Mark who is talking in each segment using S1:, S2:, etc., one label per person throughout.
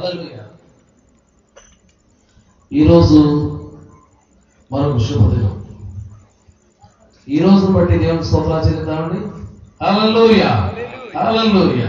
S1: హల్లెలూయా ఈరోజు మరొక శుభదినం ఈ రోజును బట్టి దేవునికి స్తోత్రాలు చెల్లిద్దామండి హల్లెలూయా హల్లెలూయా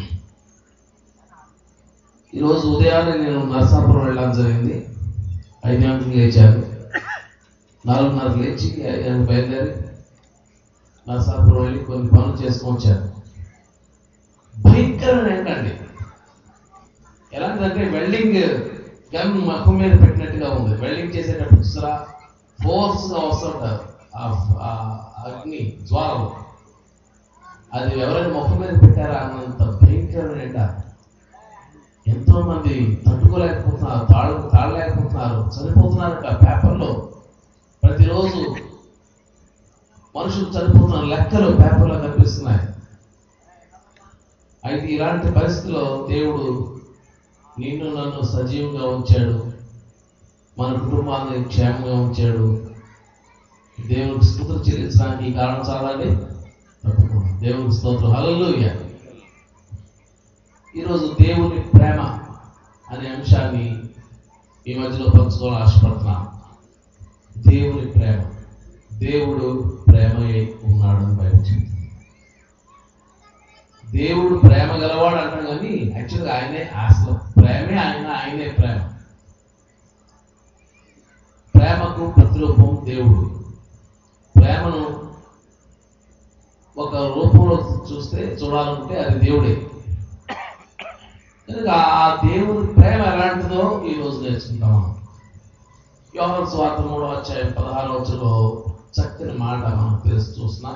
S1: ఈరోజు ఉదయాన్నే నేను నరసాపురం వెళ్ళడం జరిగింది ఐదు గంటలకు లేచాను నాలుగున్నరకు లేచి ఐదు బయలుదేరి నరసాపురం వెళ్ళి కొన్ని పనులు చేసుకొని వచ్చాను భయంకరమైన ఎండండి ఎలాంటిదంటే వెల్డింగ్ గన్ మక్కువ మీద పెట్టినట్టుగా ఉంది వెల్డింగ్ చేసేటప్పుడు చూసారా ఫోర్స్ గా వస్తుంటారు ఆ- ఆ అగ్ని జ్వాలలు అది ఎవరైనా ముఖం మీద పెట్టారా అన్నంత భయంకరమైన ఎండ ఎంతో మంది తట్టుకోలేకపోతున్నారు తాళ తాళలేకపోతున్నారు చనిపోతున్నారు ఆ పేపర్లో ప్రతిరోజు మనుషులు చనిపోతున్న లెక్కలు పేపర్లో కనిపిస్తున్నాయి అయితే ఇలాంటి పరిస్థితిలో దేవుడు నిన్ను నన్ను సజీవంగా ఉంచాడు మన కుటుంబాన్ని క్షేమంగా ఉంచాడు దేవునికి స్థుతులు చెల్లించడానికి ఈ కారణం చాలండి తప్పకుండా దేవునికి స్తోత్రం హల్లెలూయా ఈరోజు దేవుని ప్రేమ అనే అంశాన్ని ఈ మధ్యలో పంచుకోవాలని ఆశపడుతున్నాను దేవుని ప్రేమ దేవుడు ప్రేమయే ఉన్నాడని బయట దేవుడు ప్రేమ గలవాడు అంటాం కానీ యాక్చువల్గా ఆయనే అసలు ప్రేమే ఆయన ఆయనే ప్రేమ ప్రేమకు ప్రతిరూపం దేవుడు ప్రేమను ఒక రూపంలో చూస్తే చూడాలంటే అది దేవుడే కనుక ఆ దేవుని ప్రేమ ఎలాంటిదో ఈ రోజు నేర్చుకుంటాం మనం యోహన్ స్వార్థ మూడో అధ్యాయం పదహారు వచ్చలో చక్కని మాట మనం తెలుసు చూస్తున్నాం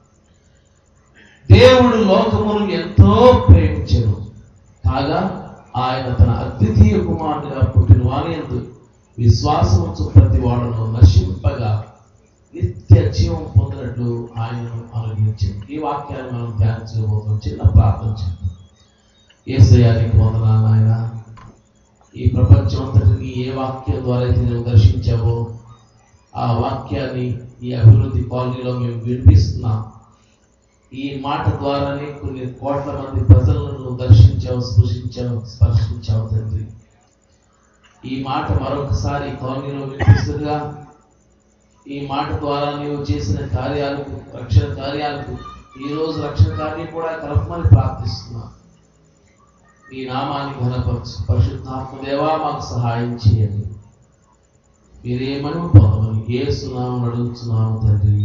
S1: దేవుడు లోకమును ఎంతో ప్రేమించెను కాగా ఆయన తన అద్వితీయ కుమారునిగా పుట్టిన వాని ఎందు విశ్వాసముంచు ప్రతి వాడును నశింపగా నిత్య జీవం పొందినట్లు ఆయనను అనుగ్రహించింది ఈ వాక్యాన్ని మనం ధ్యానించబోతున్నాం చిన్న ప్రార్థన చేద్దాం ఏసయ్యా నీకు వందనాలు నాయన ఈ ప్రపంచం అంతటిని ఏ వాక్యం ద్వారా అయితే నువ్వు దర్శించావో ఆ వాక్యాన్ని ఈ అభివృద్ధి కాలనీలో మేము వినిపిస్తున్నాం ఈ మాట ద్వారానే కొన్ని కోట్ల మంది ప్రజలను నువ్వు దర్శించావు స్పృశించావు స్పర్శించావు తండ్రి ఈ మాట మరొకసారి కాలనీలో వినిపిస్తుందిగా ఈ మాట ద్వారా నీవు చేసిన కార్యాలకు రక్షణ కార్యాలకు ఈ రోజు రక్షణ కార్యం కూడా కలపమని ప్రార్థిస్తున్నా నీ నామాన్ని ఘనపరచు పరిశుద్ధాత్మ దేవా మాకు సహాయం చేయండి మీరేమని పొందమని ఏ సునామం అడుగుతున్నాము తండ్రి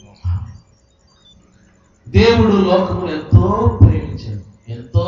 S1: దేవుడు లోకమును ఎంతో ప్రేమించాడు ఎంతో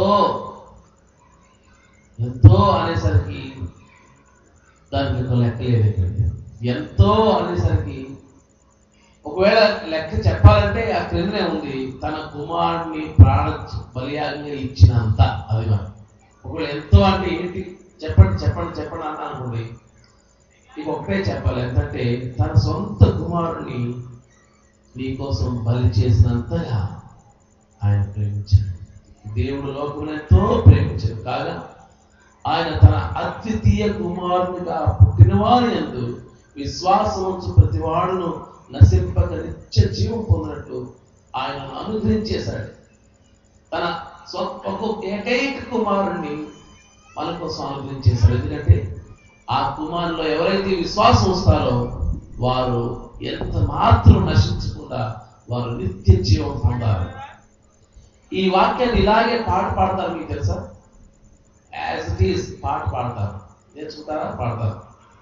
S1: ఎంతో అనేసరికి దానికి ఒక లెక్క లేదు ఇక్కడ ఎంతో అనేసరికి ఒకవేళ లెక్క చెప్పాలంటే ఆ క్రిందనే ఉంది తన కుమారుడిని ప్రాణ బలియాగంగా ఇచ్చినంత అది మరి ఒకవేళ ఎంతో అంటే ఏంటి చెప్పండి చెప్పండి చెప్పండి అన్న అనుకోండి ఇక ఒకటే చెప్పాలి ఎంతంటే తన సొంత కుమారుడిని నీ కోసం బలి చేసినంతగా ఆయన ప్రేమించాడు దేవుడు లోకమును ఎంతో ప్రేమించాడు కాగా ఆయన తన అద్వితీయ కుమారునిగా పుట్టినవారి ఎందు విశ్వాసం ఉంచు ప్రతి వాడును నశింపక నిత్య జీవం పొందినట్లు ఆయనను అనుగ్రహించేశాడు తన స్వ- ఒక ఏకైక కుమారుణ్ణి మన కోసం అనుగ్రహించేశాడు ఎందుకంటే ఆ కుమారులో ఎవరైతే విశ్వాసం వస్తారో వారు ఎంత మాత్రం నశించకుండా వారు నిత్య జీవం పొందారు ఈ వాక్యాన్ని ఇలాగే పాట పాడతారు మీకు తెలుసా యాజ్ ఇట్ ఈస్ పాట పాడతారు నేర్చుకుంటారా పాడతారు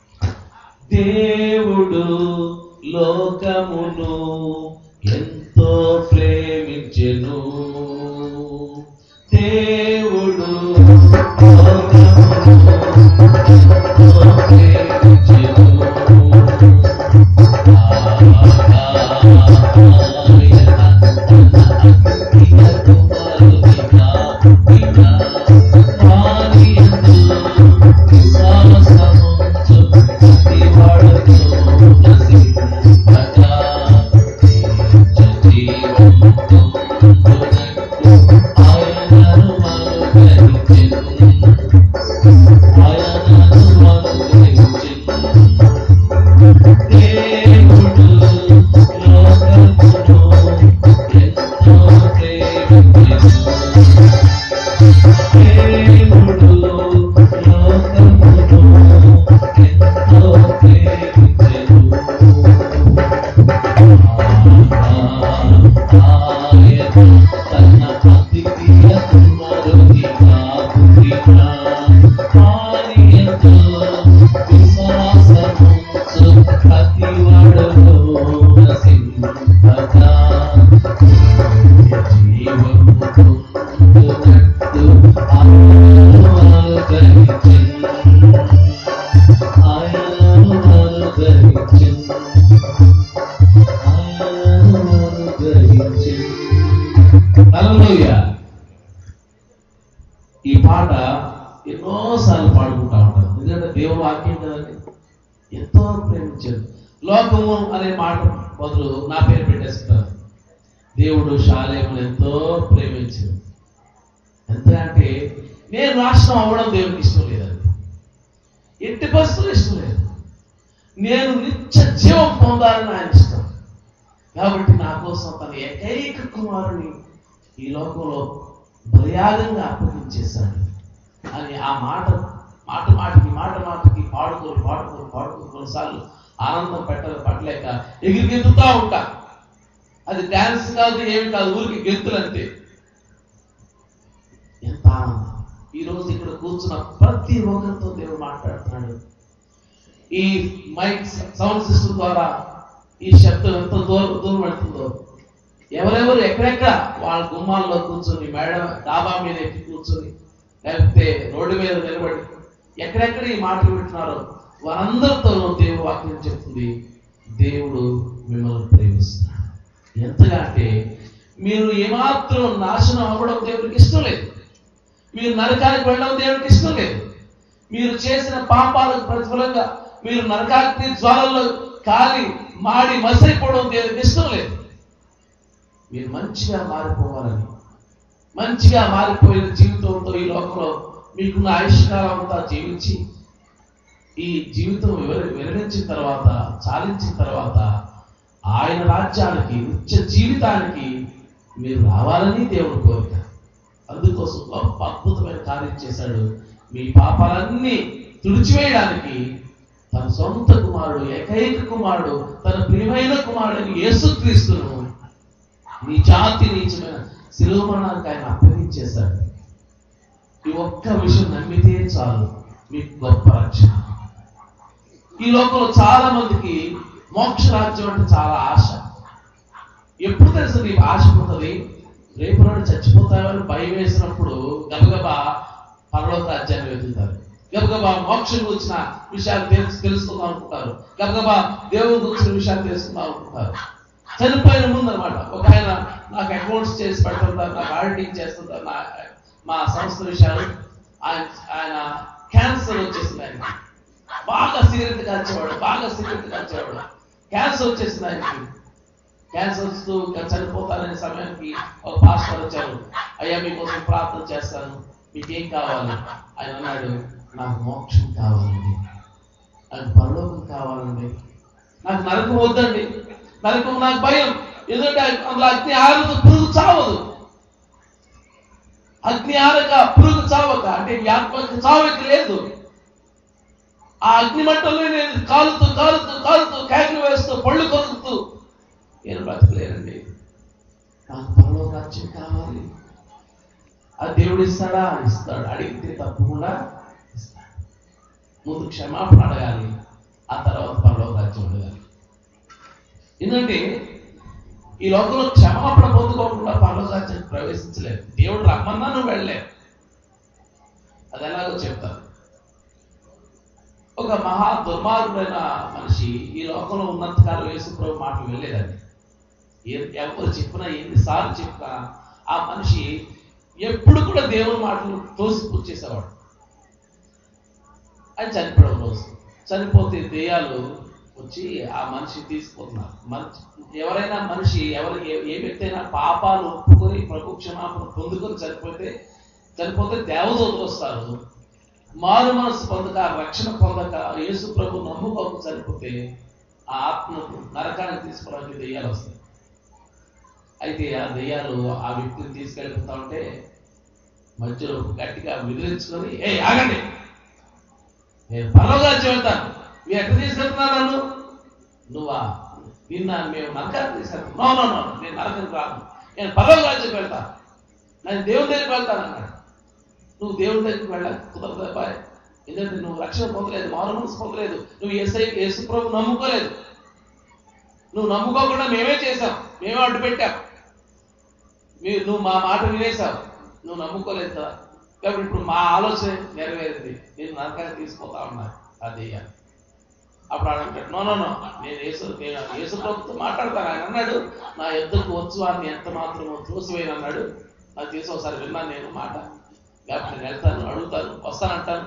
S1: దేవుడు లోకమును ఎంతో ప్రేమించెను దేవుడు లోకమును ఎంతో ప్రేమించెను. ఆయన ఎన్నోసార్లు పాడుకుంటా ఉంటాను ఎందుకంటే దేవుని వాక్యం కదండి ఎంతో ప్రేమించారు లోకము అనే మాట బదులు నా పేరు పెట్టేసుకుంటారు దేవుడు శాలేమును ఎంతో ప్రేమించారు ఎంత అంటే నేను నాశనం అవ్వడం దేవునికి ఇష్టం లేదండి ఎట్టి పరిస్థితులు ఇష్టం లేదు నేను నిత్య జీవం పొందాలని ఆయన ఇష్టం కాబట్టి నా కోసం తన ఏకైక కుమారుని ఈ లోకంలో బలియాగంగా అప్పగించేశాడు అని ఆ మాట మాట మాటకి మాట మాటకి పాడుకొని పాడుకొని పాడుకొని కొన్నిసార్లు ఆనందం పెట్ట పట్టలేక ఎగిరి గెంతుతా ఉంటా అది డ్యాన్స్ కాదు ఏమి కాదు ఊరికి గెంతులు అంతే ఎంత ఆనందం ఈ రోజు ఇక్కడ కూర్చున్న ప్రతి ఒక్కరితో దేవుడు మాట్లాడుతున్నాడు ఈ మైక్ సౌండ్ సిస్టమ్ ద్వారా ఈ శబ్దం ఎంత దూరం దూరం పెడుతుందో ఎవరెవరు ఎక్కడెక్కడ వాళ్ళ గుమ్మాల్లో కూర్చొని మేడ డాబా మీద ఎక్కి కూర్చొని లేకపోతే రోడ్డు మీద నిలబడి ఎక్కడెక్కడ ఈ మాటలు వింటున్నారో వారందరితోనూ దేవుడు వాక్యం చెప్తుంది దేవుడు మిమ్మల్ని ప్రేమిస్తున్నాడు ఎంతగా అంటే మీరు ఏమాత్రం నాశనం అవ్వడం దేవుడికి ఇష్టం లేదు మీరు నరకానికి వెళ్ళడం దేవుడికి ఇష్టం లేదు మీరు చేసిన పాపాలకు ప్రతిఫలంగా మీరు నరకాగ్ని జ్వాలల్లో కాలి మాడి మసైపోవడం దేవుడికి ఇష్టం లేదు మీరు మంచిగా మారిపోవాలని మంచిగా మారిపోయిన జీవితంతో ఈ లోకంలో మీకున్న ఆయుష్కాలం అంతా జీవించి ఈ జీవితం వివర విరమించిన తర్వాత చాలించిన తర్వాత ఆయన రాజ్యానికి నిత్య జీవితానికి మీరు రావాలని దేవుడు కోరిక అందుకోసం గొప్ప అద్భుతమైన కార్యం చేశాడు మీ పాపాలన్నీ తుడిచివేయడానికి తన సొంత కుమారుడు ఏకైక కుమారుడు తన ప్రియమైన కుమారుడిని యేసుక్రీస్తును నీ జాతి నీచమైన శిలువ మరణానికి ఆయన అప్పగించేశాడు ఈ ఒక్క విషయం నమ్మితే చాలు మీకు గొప్ప రక్షణ ఈ లోకంలో చాలా మందికి మోక్ష రాజ్యం అంటే చాలా ఆశ ఎప్పుడు తెలుసు నీ ఆశ పోతుంది రేపు నాడు చచ్చిపోతామని భయం వేసినప్పుడు గబగబా పరలోక రాజ్యాన్ని వెతుకుతారు గబగబా మోక్షం గురించిన విషయాలు తెలుసు తెలుసుకుందాం అనుకుంటారు గబగబా దేవుని గురించిన విషయాలు తెలుసుకుందాం అనుకుంటారు చనిపోయిన ముందు అనమాట ఒక ఆయన నాకు అకౌంట్స్ చేసి పెడుతుంటారు నాకు ఆడిటింగ్ చేస్తుంటారు నా మా సంస్థ విషయాలు ఆయన ఆయన క్యాన్సర్ వచ్చేసింది ఆయనకి బాగా సిగరెట్ కాల్చేవాడు బాగా సిగరెట్ కాల్చేవాడు క్యాన్సర్ వచ్చేసింది ఆయనకి క్యాన్సర్ వస్తూ ఇంకా చనిపోతాననే సమయానికి ఒక పాస్టర్ వచ్చారు అయ్యా మీకోసం ప్రార్థన చేస్తాను మీకేం కావాలి ఆయన అన్నాడు నాకు మోక్షం కావాలండి నాకు పరలోకం కావాలండి నాకు నరకం వద్దండి నరకం నాకు భయం ఎందుకంటే అందులో అగ్ని ఆరదు పురుగు చావదు అగ్ని ఆరక పురుగు చావక అంటే మీ ఆత్మకి చావక లేదు ఆ అగ్ని మంటల్లో నేను కాలుతూ కాలుతూ కాలుతూ కేకలు వేస్తూ పళ్ళు కొరుకుతూ నేను బ్రతకలేనండి నాకు పరలో రాజ్యం కావాలి ఆ దేవుడు ఇస్తాడా ఇస్తాడు అడిగితే తప్పకుండా ఇస్తాడు ముందు క్షమాపణ అడగాలి ఆ తర్వాత పరలో రాజ్యం అడగాలి ఎందుకంటే ఈ లోకంలో క్షమాపణ పొందుకోకుండా పరలో రాజ్యానికి ప్రవేశించలేదు దేవుడు రమ్మన్నా నువ్వు వెళ్ళలేవు అది ఎలాగో చెప్తాను ఒక మహా దుర్మార్గుడైన మనిషి ఈ లోకంలో ఉన్నంతకాలం యేసుప్రభు మాటలు వెళ్ళేదండి ఏ- ఎవరు చెప్పినా ఎన్నిసార్లు చెప్పినా ఆ మనిషి ఎప్పుడు కూడా దేవుని మాటలు తోసిపుచ్చేసేవాడు ఆయన చనిపోవడం రోజు చనిపోతే దెయ్యాలు వచ్చి ఆ మనిషి తీసుకుపోతున్నారు మనిషి ఎవరైనా మనిషి ఎవరు ఏ ఏ వ్యక్తి అయినా పాపాలు ఒప్పుకొని ప్రభు క్షమాపణ పొందుకొని చనిపోతే చనిపోతే దేవదూతలు వస్తారు మారు మనసు పొందక రక్షణ పొందక యేసు ప్రభు నమ్ముకోక చనిపోతే ఆ ఆత్మకు నరకానికి తీసుకోవడానికి దెయ్యాలు వస్తాయి అయితే ఆ దెయ్యాలు ఆ వ్యక్తిని తీసుకెళ్ళిపోతా ఉంటే మధ్యలో గట్టిగా విదిలించుకొని ఏ ఆగండి నేను పర్వగాల్చి వెళ్తాను మీరు ఎక్కడ తీసుకెళ్తున్నారు నన్ను నువ్వా నిన్న మేము నరకానికి తీసుకెళ్తాం నో నో నో నేను నరకానికి రాను నేను పర్వగాల్చికి వెళ్తాను నేను దేవుని దగ్గరికి వెళ్తాను అన్నాడు నువ్వు దేవుని దగ్గరికి వెళ్ళ కుదరదు అబ్బాయి ఎందుకంటే నువ్వు రక్షణ పొందలేదు మారు మనసు పొందలేదు నువ్వు ఎస్ఐ యేసు ప్రభు నమ్ముకోలేదు నువ్వు నమ్ముకోకుండా మేమే చేసాం మేమే అడ్డు పెట్టాం మీరు నువ్వు మా మాట వినేసావు నువ్వు నమ్ముకోలేదు కదా కాబట్టి ఇప్పుడు మా ఆలోచన నెరవేరింది నేను నరకానికి తీసుకుపోతా ఉన్నా అది అప్పుడు ఆయన అంటాడు నో నో నో నేను యేసు నేను యేసు ప్రభుత్వం మాట్లాడతాను ఆయన అన్నాడు నా యుద్ధకు వచ్చు వారిని ఎంత మాత్రమో తోసివేయను అన్నాడు నాకు తెలిసి ఒకసారి విన్నాను నేను మాట కాబట్టి నేను వెళ్తాను అడుగుతాను వస్తానంటాను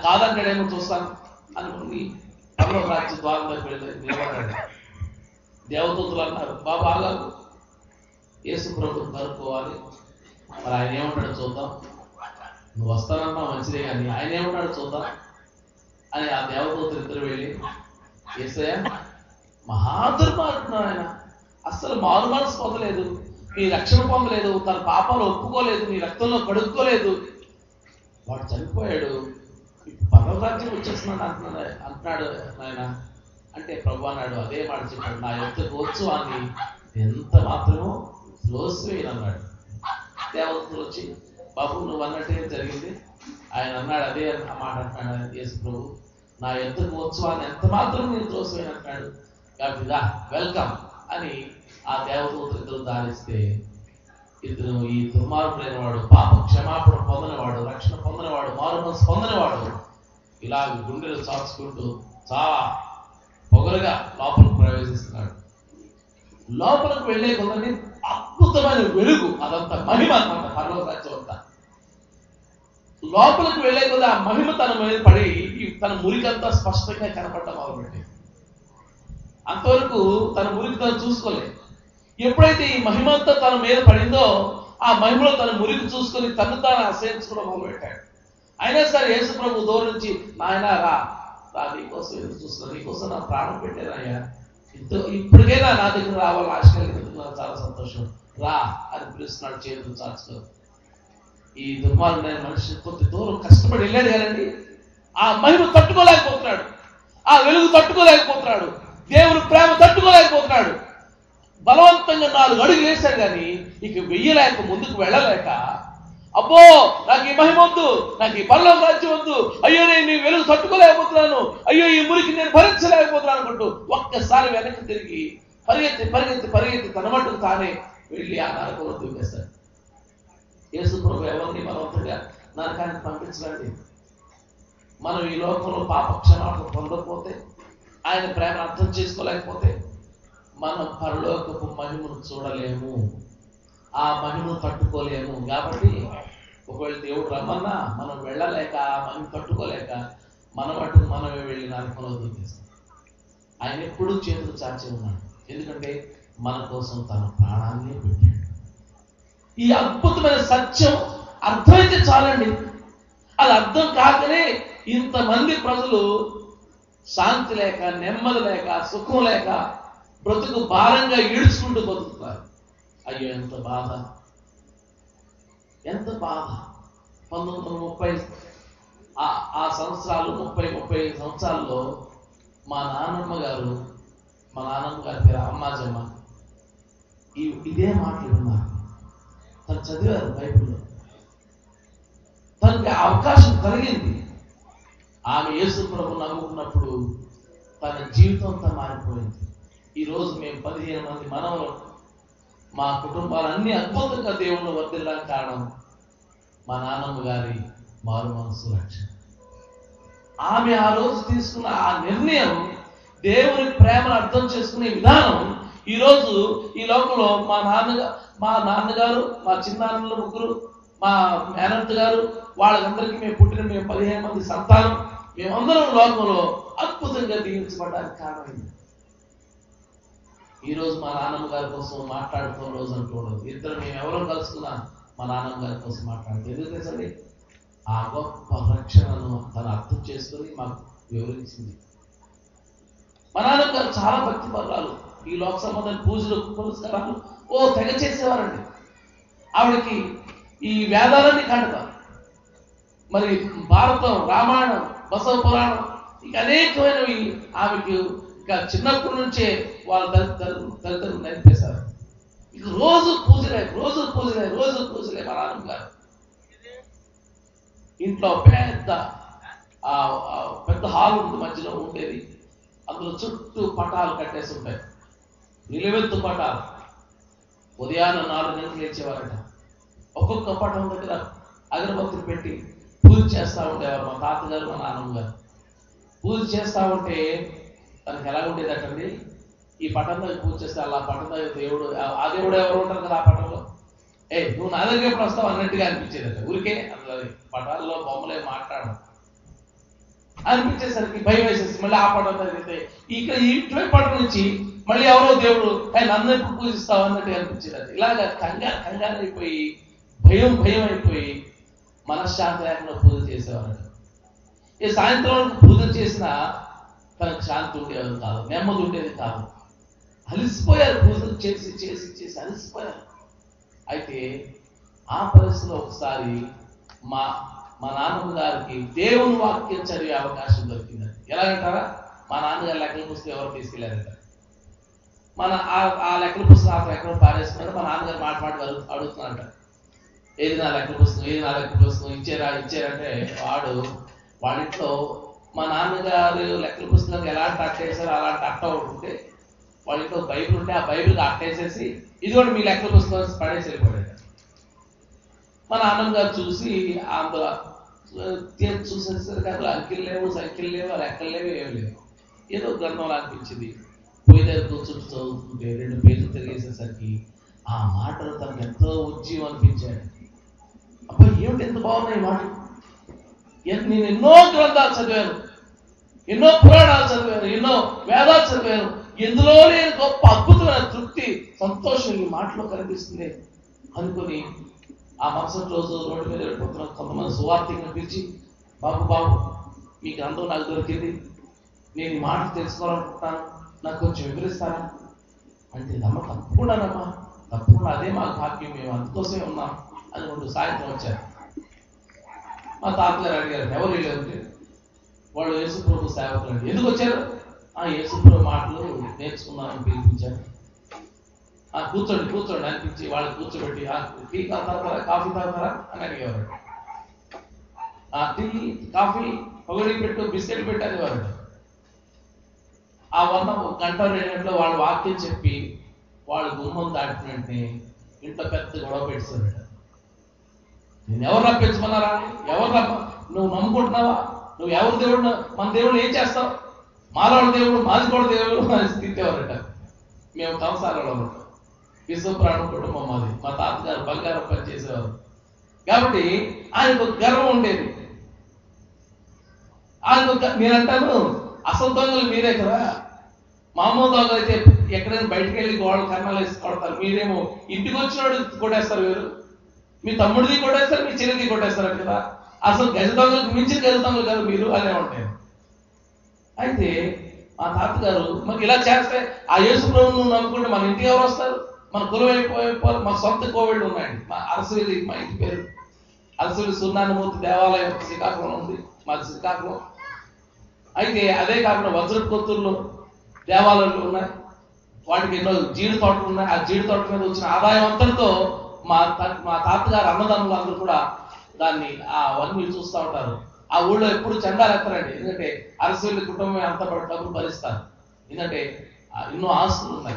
S1: కాదంటాడేమో చూస్తాను అనుకుని పర్లో రాజ్య ద్వారం దగ్గర వెళ్ళి నిలబడ్డాడు దేవదూతులు అన్నారు బాబా ఆగాగు యేసు ప్రభు కనుక్కోవాలి మరి ఆయన ఏమంటాడో చూద్దాం నువ్వు వస్తానన్నా మంచిదే కానీ ఆయన ఏమంటాడో చూద్దాం అని ఆ దేవదూతలు ఇద్దరు వెళ్ళి ఏసయ్య మహాదుర్మార్గుడు ఆయన అస్సలు మారు మనసు పొందలేదు నీ రక్షణ పొందలేదు తన పాపాలు ఒప్పుకోలేదు నీ రక్తంలో కడుక్కోలేదు వాడు చనిపోయాడు ఇప్పుడు పర్వరాజ్యం వచ్చేస్తున్నాడు అంటున్నాడు అంటున్నాడు ఆయన అంటే ప్రభు అన్నాడు అదే మాట చెప్పాడు నా యొక్క ఉత్సవాన్ని ఎంత మాత్రమో అన్నాడు దేవతలు వచ్చి బాబు నువ్వు అన్నట్టే జరిగింది ఆయన అన్నాడు అదే ఆ మాట అంటున్నాడు యేసు ప్రభు నా యొక్క ఉత్సవాన్ని ఎంత మాత్రం నేను త్రోసివేయను అంటున్నాడు కాబట్టి దా వెల్కమ్ అని ఆ దేవదూతలు ఇద్దరు దారిస్తే ఇతను ఈ దుర్మార్గుడైన వాడు పాప క్షమాపణ పొందనివాడు రక్షణ పొందనివాడు మారు మనసు పొందనివాడు ఇలా గుండెలు చాచుకుంటూ చాలా పొగరుగా లోపలికి ప్రవేశిస్తున్నాడు లోపలికి వెళ్ళే కొందని అద్భుతమైన వెలుగు అదంతా మహిమ అన్నమాట పర్వతాచం అంతా లోపలికి వెళ్ళే కొద్ది ఆ మహిమ తన మీద పడి ఈ తన మురికంతా స్పష్టంగా కనపడటం మొదలుపెట్టింది అంతవరకు తన మురికి తను చూసుకోలేదు ఎప్పుడైతే ఈ మహిమ అంతా తన మీద పడిందో ఆ మహిమలో తన మురికి చూసుకొని తను తాను అసహించుకోవడం మొదలుపెట్టాడు అయినా సరే యేసు ప్రభు దూరం నుంచి నాయన రా రా నీకోసం ఎదురు చూస్తున్నా నీకోసం నా ప్రాణం పెట్టానయ్యా ఇంత ఇప్పటికైనా నా దగ్గర రావాలి ఆశ కలిగినందుకు నాకు చాలా సంతోషం రా అని పిలుస్తున్నాడు చేతులు చాచుకో ఈ దుర్మార్గుడైన మనిషి కొద్ది దూరం కష్టపడి వెళ్ళాడు కదండి ఆ మహిమ తట్టుకోలేకపోతున్నాడు ఆ వెలుగు తట్టుకోలేకపోతున్నాడు దేవుని ప్రేమ తట్టుకోలేకపోతున్నాడు బలవంతంగా నాలుగు అడుగులు వేశాడు కానీ ఇక వెయ్యలేక ముందుకు వెళ్ళలేక అబ్బో నాకు ఈ మహిమ వద్దు నాకు ఈ పర్లో రాజ్యం వద్దు అయ్యో నేను నీ వెలుగు తట్టుకోలేకపోతున్నాను అయ్యో ఈ మురికి నేను భరించలేకపోతున్నాను అనుకుంటూ ఒక్కసారి వెనక్కి తిరిగి పరిగెత్తి పరిగెత్తి పరిగెత్తి తన మట్టుకు తానే వెళ్ళి ఆ నరకంలో దూకేశాడు యేసు ప్రభు ఎవరిని బలవంతంగా నరకానికి పంపించడండి మనం ఈ లోకంలో పాప క్షమాపణ పొందకపోతే ఆయన ప్రేమ అర్థం చేసుకోలేకపోతే మనం పరలోకపు మహిమను చూడలేము ఆ మహిమను తట్టుకోలేము కాబట్టి ఒకవేళ దేవుడు రమ్మన్నా మనం వెళ్ళలేక ఆ మహిమ తట్టుకోలేక మన మట్టుకు మనమే వెళ్ళి నరకంలో దూకేస్తాం ఆయన ఎప్పుడూ చేతులు చాచి ఉన్నాడు ఎందుకంటే మన కోసం తన ప్రాణాన్ని పెట్టాడు ఈ అద్భుతమైన సత్యం అర్థమైతే చాలండి అది అర్థం కాకనే ఇంతమంది ప్రజలు శాంతి లేక నెమ్మది లేక సుఖం లేక బ్రతుకు భారంగా ఈడ్చుకుంటూ బతుకుతారు అయ్యో ఎంత బాధ ఎంత బాధ పంతొమ్మిది వందల ముప్పై ఆ- ఆ సంవత్సరాలు ముప్పై ముప్పై ఐదు సంవత్సరాల్లో మా నాన్నమ్మ గారు మా నాన్నమ్మ గారి పేరు అమ్మాజమ్మ ఈ ఇదే మాటలు ఉన్నారు తను చదివారు బైబిల్లో తనకి ఆ అవకాశం కలిగింది ఆమె యేసు ప్రభు నమ్ముకున్నప్పుడు తన జీవితం అంతా మారిపోయింది ఈ రోజు మేము పదిహేను మంది మనవలు మా కుటుంబాలన్నీ అద్భుతంగా దేవుణ్ణి వర్దిల్లడానికి కారణం మా నాన్నమ్మ గారి మారు మనసు రక్షణ ఆమె ఆ రోజు తీసుకున్న ఆ నిర్ణయం దేవుని ప్రేమను అర్థం చేసుకునే విధానం ఈ రోజు ఈ లోకంలో మా నాన్నగా మా నాన్నగారు మా చిన్నాన్నల ముగ్గురు మా మేనత్ గారు వాళ్ళందరికీ మేము పుట్టిన మేము పదిహేను మంది సంతానం మేమందరం లోకంలో అద్భుతంగా దీవించబడడానికి కారణమైంది ఈ రోజు మా నాన్నమ్మ గారి కోసం మాట్లాడుకున్న రోజు అంటూ ఉండదు ఇద్దరు మేము ఎవరో కలుసుకున్నా మా నాన్నమ్మ గారి కోసం మాట్లాడుతూ ఎందుకు తెలుసండి ఆ గొప్ప రక్షణను తను అర్థం చేసుకొని మాకు వివరించింది మా నాన్నమ్మ గారు చాలా భక్తి పర్వాలు ఈ లోక సంబంధం పూజలు పురస్కారాలు ఓ తెగ చేసేవారండి ఆవిడకి ఈ వేదాలన్నీ కంటత మరి భారతం రామాయణం బసవ పురాణం ఇక అనేకమైనవి ఆమెకు ఇక చిన్నప్పటి నుంచే వాళ్ళ తల్లిదండ్రులు తల్లిదండ్రులు నేర్పేశారు ఇక రోజు పూజలే రోజు పూజలే రోజు పూజలే మా నాన్నమ్మ గారు ఇంట్లో పెద్ద ఆ ఆ పెద్ద హాల్ ఉంది మధ్యలో ఉండేది అందులో చుట్టూ పటాలు కట్టేసి ఉంటాయి నిలువెత్తు పటాలు ఉదయాన్నే నాలుగు గంటలకు లేచేవారట ఒక్కొక్క పటం దగ్గర అగరబత్తులు పెట్టి పూజ చేస్తూ ఉండేవారు మా తాతగారు మా నాన్నమ్మ గారు పూజ చేస్తూ ఉంటే తనకి ఎలా ఉండేదటండి ఈ పటం దగ్గర పూజ చేస్తే అలా పటం దగ్గర దేవుడు ఆ- ఆ దేవుడు ఎవరు ఉంటారు కదా ఆ పటంలో ఏ నువ్వు నా దగ్గర ఎప్పుడు వస్తావు అన్నట్టుగా అనిపించేదట ఊరికే అందులో పటాల్లో బొమ్మలే మాట్లాడడం అనిపించేసరికి భయం వేసేసి మళ్ళీ ఆ పడవ జరిగితే ఇక్కడ ఇటువైపు పడవ నుంచి మళ్ళీ ఎవరో దేవుడు ఆయన అందరికీ పూజిస్తావు అన్నట్టు అనిపించేది అది ఇలాగ కంగారు కంగారు అయిపోయి భయం భయం అయిపోయి మనశ్శాంతి లేకుండా పూజ చేసేవారు ఈ సాయంత్రం వరకు పూజ చేసినా తనకు శాంతి ఉండేది కాదు నెమ్మది ఉండేది కాదు అలసిపోయారు పూజలు చేసి చేసి చేసి అలసిపోయారు అయితే ఆ పరిస్థితిలో ఒకసారి మా మా నాన్నమ్మ గారికి దేవుని వాక్యం చదివే అవకాశం దొరికిందండి ఎలాగంటారా మా నాన్నగారు లెక్కల పుస్తకం ఎవరు తీసుకెళ్లారంట మన ఆ- ఆ లెక్కల పుస్తకం అతను ఎక్కడ పారేస్తున్నాడు మా నాన్నగారు మాట మాట అడుగు- అడుగుతున్నాడంట ఏది నా లెక్కల పుస్తకం ఏది నా లెక్కల పుస్తకం ఇచ్చారా ఇచ్చారంటే వాడు వాడింట్లో మా నాన్నగారు లెక్కల పుస్తకానికి ఎలాంటి అట్ట వేసారో అలాంటి అట్ట ఒకటి ఉంటే వాళ్ళ ఇంట్లో బైబిల్ ఉంటే ఆ బైబిల్కి అట్టేసేసి ఇది కూడా మీ లెక్కల పుస్తకం పడేసి వెళ్ళిపోయాడు మా నాన్నమ్మ గారు చూసి అందులో తీర్చి చూసేసరికి అందులో అంకెలు లేవు సంఖ్యలు లేవు లెక్కలు లేవు ఏమి లేవు ఏదో గ్రంథంలో అనిపించింది పోయి దగ్గర కూర్చొని చదువుతుంటే రెండు పేజీలు తిరిగేసేసరికి ఆ మాటలు తనకు ఎంతో ఉజ్జీవం అనిపించాడు అబ్బా ఏమిటి ఎంత బాగున్నాయి ఈ మాటలు ఎన్- నేను ఎన్నో గ్రంథాలు చదివాను ఎన్నో పురాణాలు చదివాను ఎన్నో వేదాలు చదివాను ఎందులో లేని గొప్ప అద్భుతమైన తృప్తి సంతోషం ఈ మాటలో కనిపిస్తుంది అనుకుని ఆ మరుసటి రోజు రోడ్డు మీద వెళ్ళిపోతున్న కొంతమంది సువార్థికులను పిలిచి బాబు బాబు మీ గ్రంథం నాకు దొరికింది నేను ఈ మాట తెలుసుకోవాలనుకుంటున్నాను నాకు కొంచెం వివరిస్తారా అంటే నమ్మ తప్పకుండానమ్మా తప్పకుండా అదే మా భాగ్యం మేము అందుకోసమే ఉన్నాం అనుకుంటూ సాయంత్రం వచ్చారు మా తాతగారు అడిగారు ఎవరు వెళ్ళారంటే వాళ్ళు యేసుప్రభు సేవకులు అండి ఎందుకు వచ్చారు ఆ యేసుప్రభు మాటలు నేర్చుకున్నామని పిలిపించారు ఆ కూర్చోండి కూర్చోండి అనిపించి వాళ్ళు కూర్చోబెట్టి ఆ టీ తాగుతారా కాఫీ తాగుతారా అని అడిగేవారు ఆ టీ కాఫీ పొగడి పెట్టు బిస్కెట్ పెట్టు అనేవారు ఆ వన్ ఒక గంట రెండు గంటలో వాళ్ళు వాక్యం చెప్పి వాళ్ళు గుమ్మం దాటిన వెంటనే ఇంట్లో పెద్ద గొడవ పెట్టారట నేను ఎవరు రప్పించమన్నారా ఎవరు రప్ప నువ్వు నమ్ముకుంటున్నావా నువ్వు ఎవరు దేవుడు మన దేవుడు ఏం చేస్తావు మాలోడు దేవుడు మాది కూడా దేవుడు అని తిట్టేవారట మేము కంసాలలో ఉంటాం విశ్వపురాణం కుటుంబం మాది మా తాతగారు బంగారం పని చేసేవారు కాబట్టి ఆయనకు ఒక గర్వం ఉండేది ఆయనకు ఒక- నేనంటాను అసలు దొంగలు మీరే కదా మామూలు దొంగలు అయితే ఎక్కడైనా బయటికి వెళ్ళి గోడలు కన్నాలు వేసి కొడతారు మీరేమో ఇంటికి వచ్చినోడు కొట్టేస్తారు వేరు మీ తమ్ముడిది కొట్టేస్తారు మీ చెల్లిది కొట్టేస్తారు కదా అసలు గజ దొంగలకు మించిన గజ దొంగలు కదా మీరు అనే ఉంటాయి అయితే మా తాతగారు మరి ఇలా చేస్తే ఆ యేసు ప్రభువును నమ్ముకుంటే మన ఇంటికి ఎవరు వస్తారు మన కులం అయిపోయిపోవాలి మా సొంత కోవిళ్ళు ఉన్నాయండి మా అరసవిల్లి మా ఇంటి పేరు అరసవిల్లి సున్నానమూర్తి దేవాలయం శ్రీకాకుళం ఉంది మాది శ్రీకాకుళం అయితే అదే కాకుండా వజ్రపు కొత్తూరులో దేవాలయాలు ఉన్నాయి వాటికి ఎన్నో జీడి తోటలు ఉన్నాయి ఆ జీడి తోట మీద వచ్చిన ఆదాయం అంతటితో మా త- మా తాతగారు అన్నదమ్ములు అందరూ కూడా దాన్ని ఆ అవన్నీ చూస్తూ ఉంటారు ఆ ఊళ్ళో ఎప్పుడు చందాలు ఎత్తారండి ఎందుకంటే అరసవెల్లి కుటుంబం అంతా పడి డబ్బులు భరిస్తారు ఎందుకంటే ఆ ఎన్నో ఆస్తులు ఉన్నాయి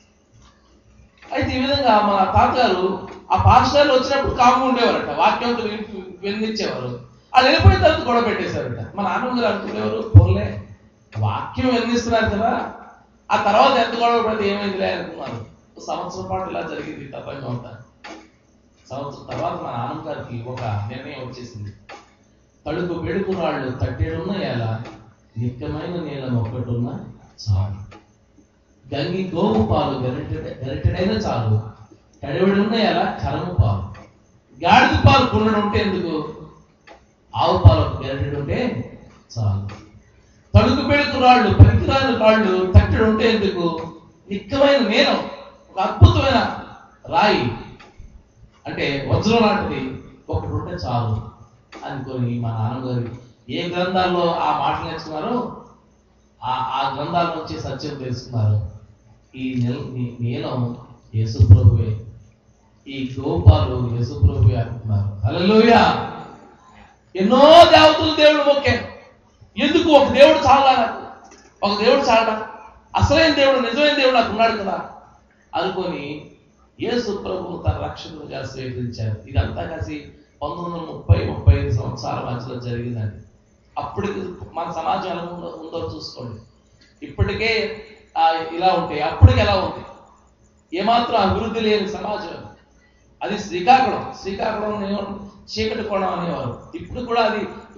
S1: అయితే ఈ విధంగా మన తాతగారు ఆ పాఠశాలలో వచ్చినప్పుడు కాము ఉండేవారట వాక్యంతో వినిచ్చేవారు వాళ్ళు వెళ్ళిపోయిన తర్వాత గొడవ పెట్టేశారట మా నాన్నమ్మ గారు అనుకునేవారు పోలే వాక్యం వినిస్తున్నారు కదా ఆ తర్వాత ఎంత గొడవ పడితే ఏమైందిలే అనుకున్నారు ఒక సంవత్సరం పాటు ఇలా జరిగింది తప్పంగా ఉంటా సంవత్సరం తర్వాత మా నాన్నమ్మ గారికి ఒక నిర్ణయం వచ్చేసింది తడుకు వెడుకు రాళ్ళు తట్టేడున్న ఎలా నిత్యమైన నీళ్ళ ఒక్కటున్న చాలు గంగి గోవు పాలు గరిటెడ గరిటెడైనా చాలు తడివిడి ఉన్న ఎలా కరము పాలు గాడిద పాలు కుండడు ఉంటే ఎందుకు ఆవు పాలు ఒక గరిటెడు ఉంటే చాలు తడుకు పెడుకు రాళ్ళు పనికిరాని రాళ్ళు తట్టెడు ఉంటే ఎందుకు నిక్కమైన నేరం ఒక అద్భుతమైన రాయి అంటే వజ్రం లాంటిది ఒకటి ఉంటే చాలు అనుకొని మా నాన్నగారు ఏ గ్రంథాల్లో ఆ మాటలు నేర్చుకున్నారో ఆ ఆ గ్రంథాల నుంచి సత్యం తెలుసుకున్నారు ఈ నెల నీ- నీలం యేసుప్రభువే ఈ గోపాలు యేసుప్రభువే అంటున్నారు హల్లెలూయా ఎన్నో దేవతలు దేవుడు మొక్కే ఎందుకు ఒక దేవుడు చాలా నాకు ఒక దేవుడు చాలా అసలైన దేవుడు నిజమైన దేవుడు నాకు ఉన్నాడు కదా అనుకొని యేసు ప్రభువు తన రక్షకునిగా స్వీకరించారు ఇదంతా కలిసి పంతొమ్మిది వందల ముప్పై ముప్పై ఐదు సంవత్సరాల మధ్యలో జరిగిందండి అప్పటికి మన సమాజం ఎలా ఉందో ఉందో చూసుకోండి ఇప్పటికే ఆ, ఇలా ఉంటాయి అప్పటికి ఎలా ఉంది ఏమాత్రం అభివృద్ధి లేని సమాజం అది శ్రీకాకుళం శ్రీకాకుళం అనేవారు చీకటి కోణం అనేవారు ఇప్పుడు కూడా అది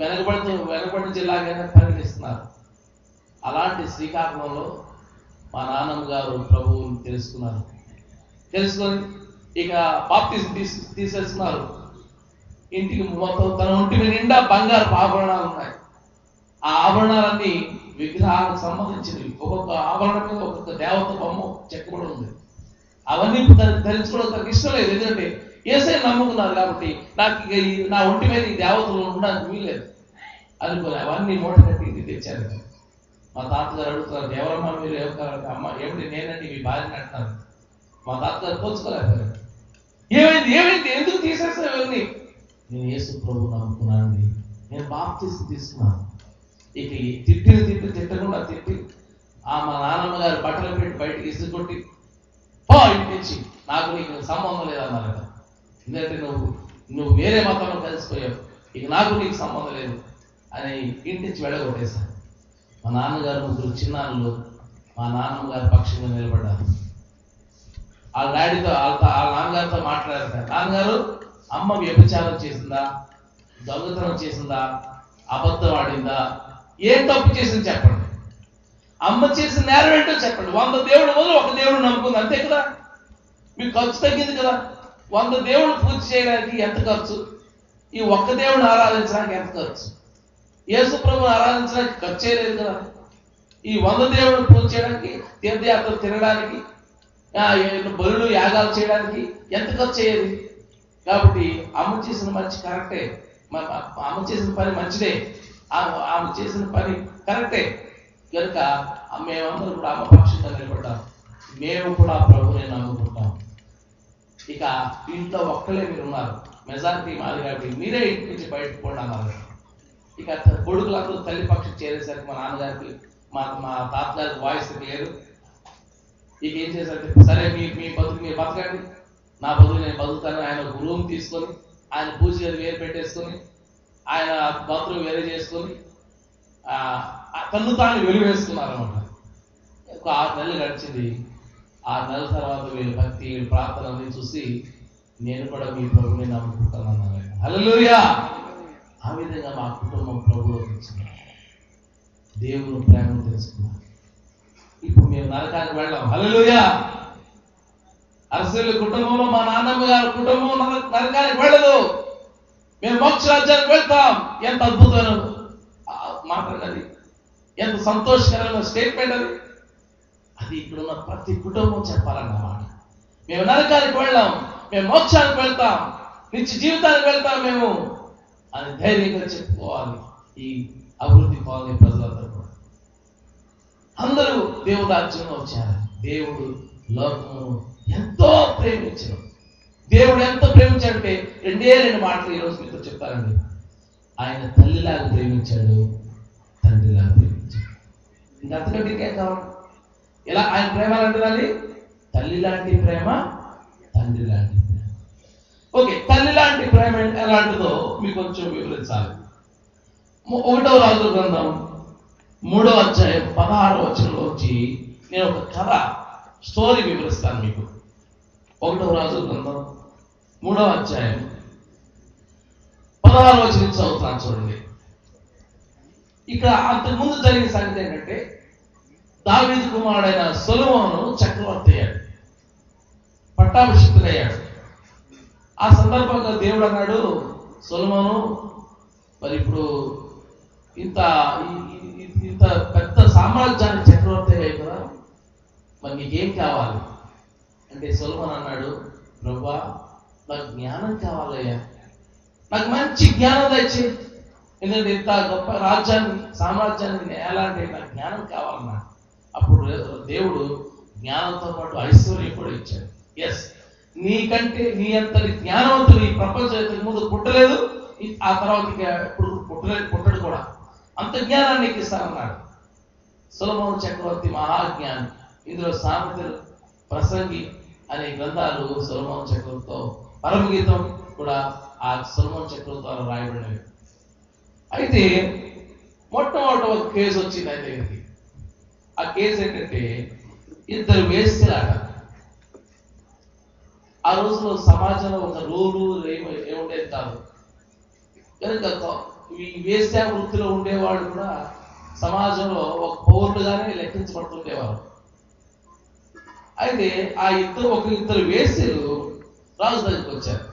S1: వెనకబడితే వెనకబడిన జిల్లాగానే పరిగణిస్తున్నారు అలాంటి శ్రీకాకుళంలో మా నాన్నమ్మ గారు ప్రభువుని తెలుసుకున్నారు తెలుసుకొని ఇక బాప్తిజం తీసి తీసేస్తున్నారు ఇంటికి మొత్తం తన ఒంటి మీద నిండా బంగారు ఆభరణాలు ఉన్నాయి ఆ ఆభరణాలన్నీ విగ్రహాలకు సంబంధించినవి ఒక్కొక్క ఆభరణం మీద ఒక్కొక్క దేవత బొమ్మ చెక్కబడి ఉంది అవన్నీ ధరి- ధరించుకోవడం తనకు ఇష్టం లేదు ఎందుకంటే ఏసై నమ్ముకున్నారు కాబట్టి నాకు ఇక ఈ నా ఒంటి మీద ఈ దేవతలు ఉండడానికి వీల్లేదు అనుకుని అవన్నీ మూట కట్టి ఇంటికి తెచ్చారు మా తాతగారు అడుగుతున్నారు ఎవరమ్మా మీరు ఎవరు అమ్మ ఏమిటి నేనండి మీ భార్యని అంటున్నారు మా తాతగారు పోల్చుకోలేకపోయారు ఏమైంది ఏమైంది ఎందుకు తీసేస్తావు ఇవన్నీ నేను యేసు ప్రభు నమ్ముకున్నానండి నేను బాప్తీసం తీసుకున్నాను ఇక ఈ తిట్టిన తిట్టి తిట్టకుండా తిట్టి ఆ మా నాన్నమ్మ గారు బట్టలు పెట్టి బయటికి ఇసుకొట్టి పో ఇంటి నుంచి నాకు నీకు సంబంధం లేదన్నారట ఎందుకంటే నువ్వు నువ్వు వేరే మతంలో కలిసిపోయావు ఇక నాకు నీకు సంబంధం లేదు అని ఇంటి నుంచి వెళ్ళగొట్టేశాను మా నాన్నగారు ముగ్గురు చిన్నాన్నలు మా నాన్నమ్మ గారి పక్షంగా నిలబడ్డారు వాళ్ళ డాడీతో వాళ్ళ వాళ్ళ నాన్నగారితో మాట్లాడారు నాన్నగారు అమ్మ వ్యభిచారం చేసిందా దొంగతనం చేసిందా అబద్ధం ఆడిందా ఏం తప్పు చేసింది చెప్పండి అమ్మ చేసిన నేరం ఏంటో చెప్పండి వంద దేవుడు మొదలు ఒక దేవుడు నమ్ముకుంది అంతే కదా మీకు ఖర్చు తగ్గింది కదా వంద దేవుడు పూజ చేయడానికి ఎంత ఖర్చు ఈ ఒక్క దేవుడిని ఆరాధించడానికి ఎంత ఖర్చు యేసు ప్రభుని ఆరాధించడానికి ఖర్చు చేయలేదు కదా ఈ వంద దేవుడిని పూజ చేయడానికి తీర్థయాత్ర తినడానికి ఆ, ఏ- బలులు యాగాలు చేయడానికి ఎంత ఖర్చు అయ్యేది కాబట్టి అమ్మ చేసిన మంచి కరెక్టే మ- మ- అమ్మ చేసిన పని మంచిదే ఆ- ఆమె చేసిన పని కరెక్టే కనుక మేమందరం కూడా అమ్మ పక్షంగా నిలబడ్డాం మేము కూడా ప్రభుని నమ్ముకుంటాం ఇక ఇంట్లో ఒక్కలే మీరు ఉన్నారు మెజారిటీ మాది కాబట్టి మీరే ఇంటి నుంచి బయటకు పోండి అన్నారు ఇక త- కొడుకులందరూ తల్లి పక్షం చేరేసరికి మా నాన్నగారికి మా మా తాతగారికి వాయిస్ లేదు ఇక ఏం చేశారంటే సరే మీ మీ బతుకు మీరు బతకండి నా బతుకు నేను బతుకుతాను ఆయన ఒక రూమ్ తీసుకొని ఆయన పూజ గది వేరు పెట్టేసుకొని ఆయన బాత్రూమ్ వేరే చేసుకొని ఆ, ఆ తన్ను తాను వెలువేసుకున్నారు అనమాట ఒక ఆరు నెలలు గడిచింది ఆరు నెలల తర్వాత వీళ్ళ భక్తి వీళ్ళ ప్రార్థన అన్ని చూసి నేను కూడా మీ ప్రభుని నమ్ముకుంటాను అన్నారు హల్లెలూయా ఆ విధంగా మా కుటుంబం ప్రభువులోకి వచ్చింది దేవుని ప్రేమను తెలుసుకున్నాం ఇప్పుడు మేము నరకానికి వెళ్ళాం హల్లెలూయా అరసలు కుటుంబంలో మా నాన్నమ్మ గారి కుటుంబం నర- నరకానికి వెళ్ళదు మేము మోక్ష రాజ్యానికి వెళ్తాం ఎంత అద్భుతమైన ఆ, మాట అది ఎంత సంతోషకరమైన స్టేట్మెంట్ అది అది ఇక్కడ ఉన్న ప్రతి కుటుంబం చెప్పాలన్నమాట మేము నరకానికి వెళ్ళాం మేము మోక్షానికి వెళ్తాం నిత్య జీవితానికి వెళ్తాం మేము అని ధైర్యంగా చెప్పుకోవాలి ఈ అభివృద్ధి కాలనీ ప్రజలందరూ కూడా అందరూ దేవుడు రాజ్యంలో వచ్చారు దేవుడు లోకమును ఎంతో ప్రేమించను దేవుడు ఎంత ప్రేమించాడంటే రెండే రెండు మాటలు ఈరోజు మీతో చెప్తారండి ఆయన తల్లిలాగా ప్రేమించాడు తండ్రిలాగా ప్రేమించాడు ఇంకా అంతకంటే ఇంకేం కావాలి ఇలా ఆయన ప్రేమ లాంటిదండి తల్లి లాంటి ప్రేమ తండ్రి లాంటి ప్రేమ ఓకే తల్లి లాంటి ప్రేమ ఎలాంటిదో మీకు కొంచెం వివరించాలి ము- ఒకటో రాజు గ్రంథం మూడో అధ్యాయం పదహారో వచనంలో వచ్చి నేను ఒక కథ స్టోరీ వివరిస్తాను మీకు ఒకటో రాజు గ్రంథం మూడో అధ్యాయం పదహారో వచనం చదువుతాను చూడండి ఇక్కడ అంతకుముందు జరిగిన సంగతి ఏంటంటే దావీదు కుమారుడైన సొలొమోను చక్రవర్తి అయ్యాడు పట్టాభిషిక్తుడయ్యాడు ఆ సందర్భంగా దేవుడు అన్నాడు సొలొమోను మరి ఇప్పుడు ఇంత ఈ- ఈ- ఈ- ఇంత పెద్ద సామ్రాజ్యానికి చక్రవర్తి అయ్యాయి కదా మరి నీకేం కావాలి అంటే సొలొమోన్ అన్నాడు ప్రభా నాకు జ్ఞానం కావాలయ్యా నాకు మంచి జ్ఞానం తెచ్చి ఎందుకంటే ఇంత గొప్ప రాజ్యాన్ని సామ్రాజ్యానికి నేను ఎలా అంటే నాకు జ్ఞానం కావాలన్నా అప్పుడు దేవుడు జ్ఞానంతో పాటు ఐశ్వర్యం కూడా ఇచ్చాడు ఎస్ నీకంటే నీ అంతటి జ్ఞానవంతుడు ఈ ప్రపంచం ఇంతకు ముందు పుట్టలేదు ఈ- ఆ తర్వాత ఇక ఇప్పుడు పుట్టలేదు పుట్టడు కూడా అంత జ్ఞానాన్ని నీకు ఇస్తానన్నాడు సులభం చక్రవర్తి మహాజ్ఞాని ఇందులో సామెతలు ప్రసంగి అనే గ్రంథాలు సులభం చక్రవర్తితో పరమగీతం కూడా ఆ సులభం చక్రవర్తి ద్వారా రాయబడినవి అయితే మొట్టమొదటి ఒక కేసు వచ్చింది ఆయన దగ్గరికి ఆ కేసు ఏంటంటే ఇద్దరు వేస్తేలాట ఆ రోజులో సమాజంలో ఒక రూలు ఏమి ఏముండేది కాదు కనుక కొ- ఈ వేశ్యా వృత్తిలో ఉండేవాళ్ళు కూడా సమాజంలో ఒక పౌరులుగానే లెక్కించబడుతుండేవారు అయితే ఆ ఇద్దరు ఒక ఇద్దరు వేశ్యలు రాజు దగ్గరికి వచ్చారు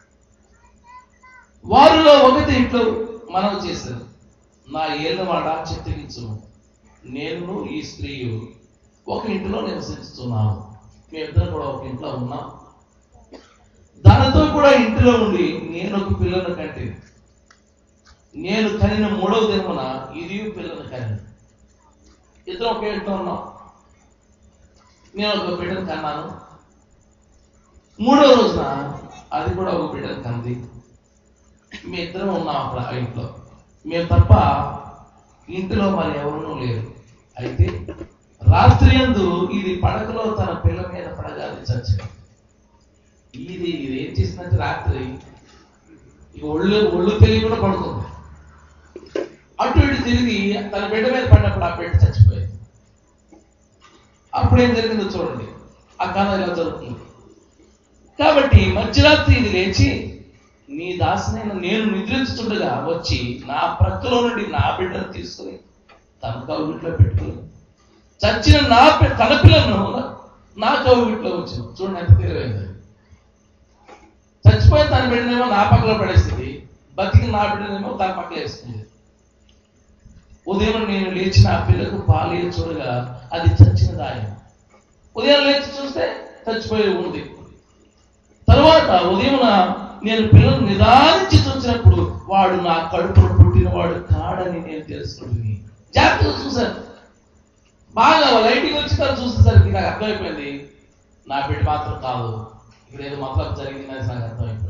S1: వారిలో ఒకటి ఇంట్లో మనం చేశారు నా ఏళ్ళవాడ చిత్తగించును నేను ఈ స్త్రీయు ఒక ఇంటిలో నివసించుతున్నాను మేమిద్దరం కూడా ఒక ఇంట్లో ఉన్నాం దానితో కూడా ఇంటిలో ఉండి నేను ఒక పిల్లను కంటే నేను కనిన మూడవ దినమున ఇది పిల్లను కని ఇద్దరం ఒకే ఇంట్లో ఉన్నాం నేను ఒక బిడ్డను కన్నాను మూడో రోజున అది కూడా ఒక బిడ్డను కంది మీ ఇద్దరం ఉన్నాం అక్కడ ఆ ఇంట్లో మేము తప్ప ఇంటిలో మరి ఎవరూ లేరు అయితే రాత్రి యందు ఇది పడకలో తన పిల్ల మీద పడగాలి చచ్చింది ఇది ఇది ఏం చేసిందంటే రాత్రి ఇక ఒళ్ళు ఒళ్ళు తెలియ కూడా పడుతుంది అటు ఇటు తిరిగి తన బిడ్డ మీద పడినప్పుడు ఆ బిడ్డ చచ్చిపోయింది అప్పుడు ఏం జరిగిందో చూడండి ఆ కథ ఇలా జరుగుతుంది కాబట్టి మధ్యరాత్రి ఇది లేచి నీ దాసినైన నేను నిద్రించుతుండగా వచ్చి నా ప్రక్కలో నుండి నా బిడ్డను తీసుకుని తన కౌగిట్లో పెట్టుకుని చచ్చిన నా పి- తన పిల్లను నా కౌగిట్లో వచ్చింది చూడండి ఎంత తెలివైంది చచ్చిపోయిన తన బిడ్డనేమో నా పక్కలో పడేస్తుంది బతికి నా బిడ్డనేమో తన పక్కన వేస్తుంది ఉదయం నేను లేచి నా పిల్లకు పాలు చూడగా అది చచ్చిన దాయం ఉదయం లేచి చూస్తే చచ్చిపోయి ఉంది తరువాత ఉదయమున నేను పిల్లలు నిదానించి చూసినప్పుడు వాడు నా కడుపును పుట్టిన వాడు కాడని నేను తెలుసుకుంటుంది జాగ్రత్తగా చూశాను బాగా లైటింగ్ వచ్చి తను చూసేసరికి నాకు అర్థమైపోయింది నా బిడ్డ మాత్రం కాదు ఇక్కడ ఏదో మతలబ్ జరిగిందని నాకు అర్థమైపోయింది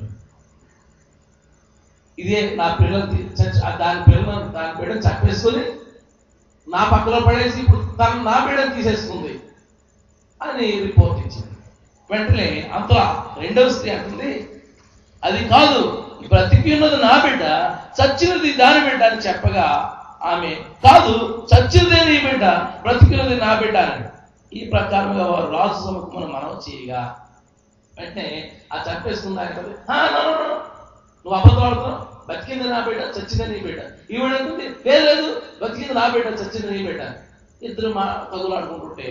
S1: ఇదే నా పిల్లలు తీ- చచ్చి- ఆ దాని పిల్లలు దాని బిడ్డను చంపేసుకొని నా పక్కలో పడేసి ఇప్పుడు తను నా బిడ్డను తీసేసుకుంది అని రిపోర్ట్ ఇచ్చింది వెంటనే అంతలో రెండవ స్త్రీ అంటుంది అది కాదు బ్రతికి ఉన్నది నా బిడ్డ చచ్చినది దాని బిడ్డ అని చెప్పగా ఆమె కాదు చచ్చినదే నీ బిడ్డ బ్రతికినది నా బిడ్డ అని ఈ ప్రకారంగా వారు రాజు సముఖమును మనం చేయగా వెంటనే ఆ చంపేసుకుందా కదా "ఆ, no, no, no. నువ్వు అబద్ధం ఆడుతున్నావు బతికింది నా బిడ్డ చచ్చింది నీ బిడ్డ ఈవిడ అంటుంది లేదు లేదు బతికింది నా బిడ్డ చచ్చింది నీ బిడ్డ ఇద్దరు మా తగులాడుకుంటుంటే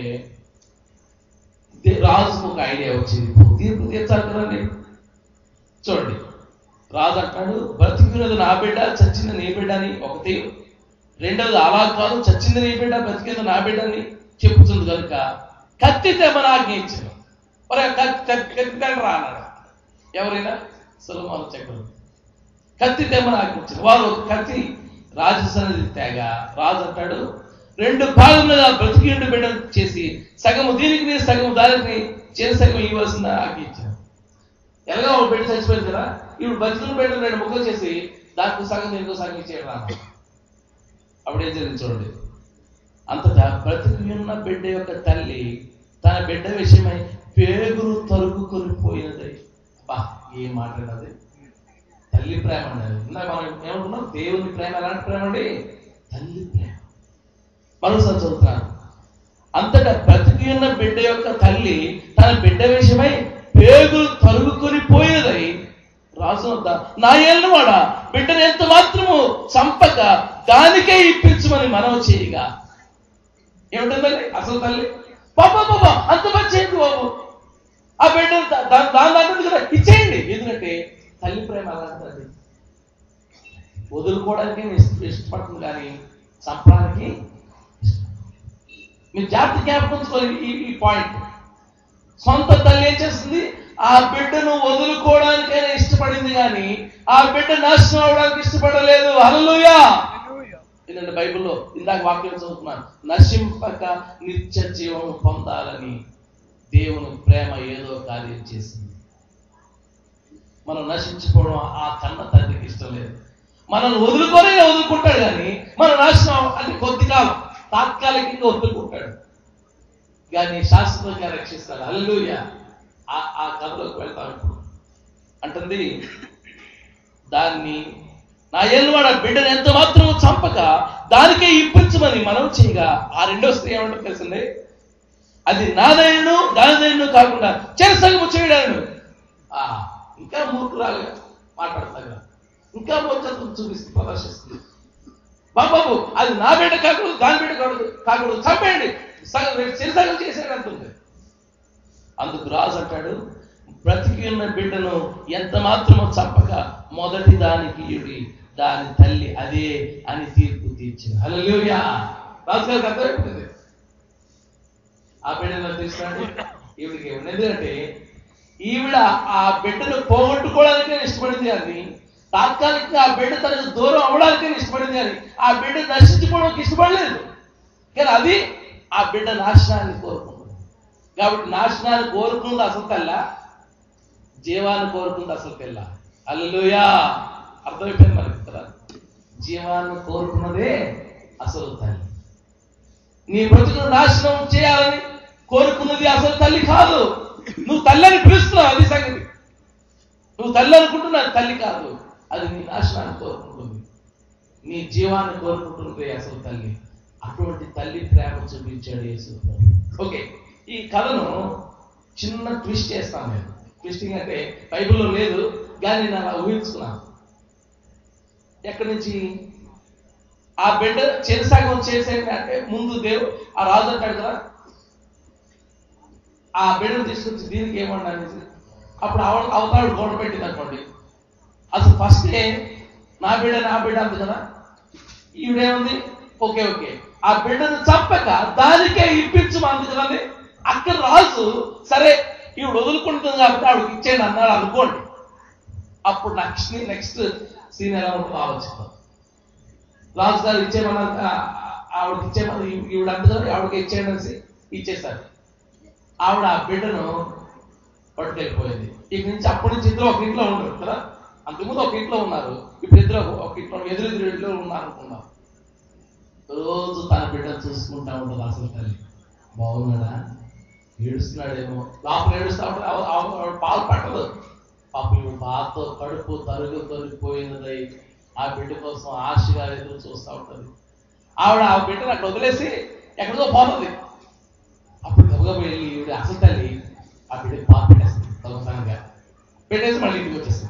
S1: దే- రాజుకు ఒక ఐడియా వచ్చింది ఇప్పుడు తీర్పు తీర్చాలి కదండి చూడండి రాజు అంటాడు బ్రతికినది నా బిడ్డ చచ్చింది నీ బిడ్డ అని ఒకటి రెండవది అలా కాదు చచ్చింది నీ బిడ్డ బ్రతికింది నా బిడ్డ అని చెప్పుతుంది కనుక కత్తి తెమ్మని ఆజ్ఞయించాను మరి ఆ కత్తి కత్తి కత్తి తెగ రా అన్నాడు ఎవరైనా సులభాలు చక్రవర్తి కత్తి తెమ్మని ఆజ్ఞయించారు వారు ఒక కత్తి రాజు సన్నిధి తేగ రాజు అంటాడు రెండు భాగములుగా బ్రతికిండు బిడ్డ చేసి సగము దీనికి మీరు సగము దానికి చేరి సగం ఇవ్వాల్సిన ఆజ్ఞయించారు ఎలాగా ఒక బిడ్డ చచ్చిపోయింది కదా ఇప్పుడు బతికిన బిడ్డ రెండు ముక్కలు చేసి దానికి సగం దీనికి సగం ఇచ్చేయడం రా అప్పుడు ఏం జరిగింది చూడండి అంతటా బ్రతికి ఉన్న బిడ్డ యొక్క తల్లి తన బిడ్డ విషయమై పేగురు తరుపుకొని పోయినది బా ఏం మాట్లాడినది తల్లి ప్రేమ అన్నది ఇందాక మనం ఏమనుకున్నాం దేవుని ప్రేమ ఎలాంటి ప్రేమ అండి తల్లి ప్రేమ మరోసారి చదువుతున్నాను అంతటా బ్రతికి ఉన్న బిడ్డ యొక్క తల్లి తన బిడ్డ విషయమై పేగులు తరుగుకొని పోయినదై రాజు వద్ద నా ఏళ్ళవాడ బిడ్డను ఎంత మాత్రము చంపక దానికే ఇప్పించమని మనం చేయగా ఏమిటందండి అసలు తల్లి పాపా పాపా అంత పని చేయండి బాబు ఆ బిడ్డను దా- దా- దాని దాంట్లో కదా ఇచ్చేయండి ఎందుకంటే తల్లి ప్రేమ అలాంటిది వదులుకోవడానికి ఇష్ట- ఇష్టపడుతుంది కానీ చంపడానికి మీరు జాగ్రత్త జ్ఞాపకం ఈ ఈ పాయింట్ సొంత తల్లి ఏం చేస్తుంది ఆ బిడ్డను వదులుకోవడానికైనా ఇష్టపడింది కానీ ఆ బిడ్డ నాశనం అవడానికి ఇష్టపడలేదు హల్లెలూయా ఎందుకంటే బైబిల్లో ఇందాక వాక్యం చదువుతున్నాను నశింపక నిత్య జీవం పొందాలని దేవుని ప్రేమ ఏదో కార్యం చేసింది మనం నశించిపోవడం ఆ కన్న తండ్రికి ఇష్టం లేదు మనల్ని వదులుకోనే వదులుకుంటాడు కానీ మన నాశనం అంటే కొద్ది కాలం తాత్కాలికంగా వదులుకుంటాడు కానీ శాశ్వతంగా రక్షిస్తాడు అల్లూయ ఆ ఆ కథలోకి వెళ్తాం ఇప్పుడు అంటుంది దాన్ని నా ఏళ్ళవాడ బిడ్డను ఎంత మాత్రం చంపక దానికే ఇప్పించమని మనం చేయగా ఆ రెండో స్త్రీ ఏమంటారు తెలిసింది అది నాదైనను దానిదైనను కాకుండా చెరసగము చేయడాను ఆ ఇంకా మూర్ఖురాలుగా మాట్లాడతాగా ఇంకా మూర్ఖత్వం చూపిస్తుంది ప్రదర్శిస్తుంది బాబాబు అది నా బిడ్డ కాకూడదు దాని బిడ్డ కాకూడదు కాకూడదు చంపేయండి సగం చిరసగం చేసేది అంటుంది అందుకు రాజు అంటాడు బ్రతికి ఉన్న బిడ్డను ఎంత మాత్రమో చంపక మొదటి దానికి ఇడి దాని తల్లి అదే అని తీర్పు తీర్చింది హల్లెలూయా రాజు గారికి అర్థమైపోతుంది ఆ బిడ్డను తీసుకురండి ఈవిడికి ఇవ్వండి ఎందుకంటే ఈవిడ ఆ బిడ్డను పోగొట్టుకోవడానికే ఇష్టపడింది కానీ తాత్కాలికంగా ఆ బిడ్డ తనకు దూరం అవ్వడానికే ఇష్టపడింది కానీ ఆ బిడ్డ నశించుకోవడానికి ఇష్టపడలేదు కానీ అది ఆ బిడ్డ నాశనాన్ని కోరుకుంది కాబట్టి నాశనాన్ని కోరుకుంది అసలు తెల్ల జీవాన్ని కోరుకుంది అసలు తెల్ల అల్లుయా అర్థమైపోయింది మనకి కదా జీవాన్ని కోరుకున్నదే అసలు తల్లి నీ బ్రతుకును నాశనం చేయాలని కోరుకున్నది అసలు తల్లి కాదు నువ్వు తల్లి అని పిలుస్తున్నావు అది సంగతి నువ్వు తల్లి అనుకుంటున్నావు తల్లి కాదు అది నీ నాశనాన్ని కోరుకుంటుంది నీ జీవాన్ని కోరుకుంటున్నది అసలు తల్లి అటువంటి తల్లి ప్రేమ చూపించాడు యేసు ప్రభు. ఓకే ఈ కథను చిన్న ట్విస్ట్ చేస్తాను నేను ట్విస్టింగ్ అంటే బైబిల్లో లేదు కానీ నేను అలా ఊహించుకున్నాను ఎక్కడి నుంచి ఆ బిడ్డ చెరసాగం చేసేది అంటే ముందు దేవు ఆ రాజు అంటాడు కదా ఆ బిడ్డను తీసుకొచ్చి దీనికి ఏమన్నా అనేసి అప్పుడు ఆవ అవతాడు గోడ పెట్టింది అనుకోండి అసలు ఫస్టే నా బిడ్డ నా బిడ్డ అంది కదా ఈవిడేముంది ఓకే ఓకే ఆ బిడ్డను చంపక దానికే ఇప్పించు అంది కదండి అక్కడ రాజు సరే ఈవిడ వదులుకుంటుంది కాబట్టి ఆవిడకి ఇచ్చేయండి అన్నాడు అనుకోండి అప్పుడు నెక్స్ట్ నెక్స్ట్ సీన్ ఎలా ఉంటుందో ఆలోచిద్దాం రాజు గారు ఇచ్చేయమన్నారు ఆ- ఆవిడకి ఇచ్చేయమని ఈవిడ అందుకని ఆవిడకి ఇచ్చేయండి అనేసి ఇచ్చేశారు ఆవిడ ఆ బిడ్డను పట్టుకెళ్ళిపోయింది ఇక నుంచి అప్పటి నుంచి ఇద్దరు ఒక ఇంట్లో ఉండరు కదా అంతకుముందు ఒక ఇంట్లో ఉన్నారు ఇప్పుడు ఇద్దరు ఒక ఇంట్లో ఎదురెదురు ఇంట్లో ఉన్నారు అనుకుందాం రోజు తన బిడ్డను చూసుకుంటా ఉంటుంది అసలు తల్లి బాగున్నాడా ఏడుస్తున్నాడేమో లోపల ఏడుస్తా ఉంటుంది ఆవ- ఆవ- ఆవిడ పాలు పట్టదు పాపం ఈవిడ బాధతో కడుపు తరుగు తొలిగిపోయినదై ఆ బిడ్డ కోసం ఆశగా ఎదురు చూస్తూ ఉంటుంది ఆవిడ ఆ బిడ్డను అక్కడ వదిలేసి ఎక్కడికో పోతుంది అప్పుడు గబగబా వెళ్ళి ఈవిడ అసలు తల్లి ఆ బిడ్డకి పాలు పెట్టేస్తుంది దొంగతనంగా పెట్టేసి మళ్ళీ ఇంటికి వచ్చేస్తుంది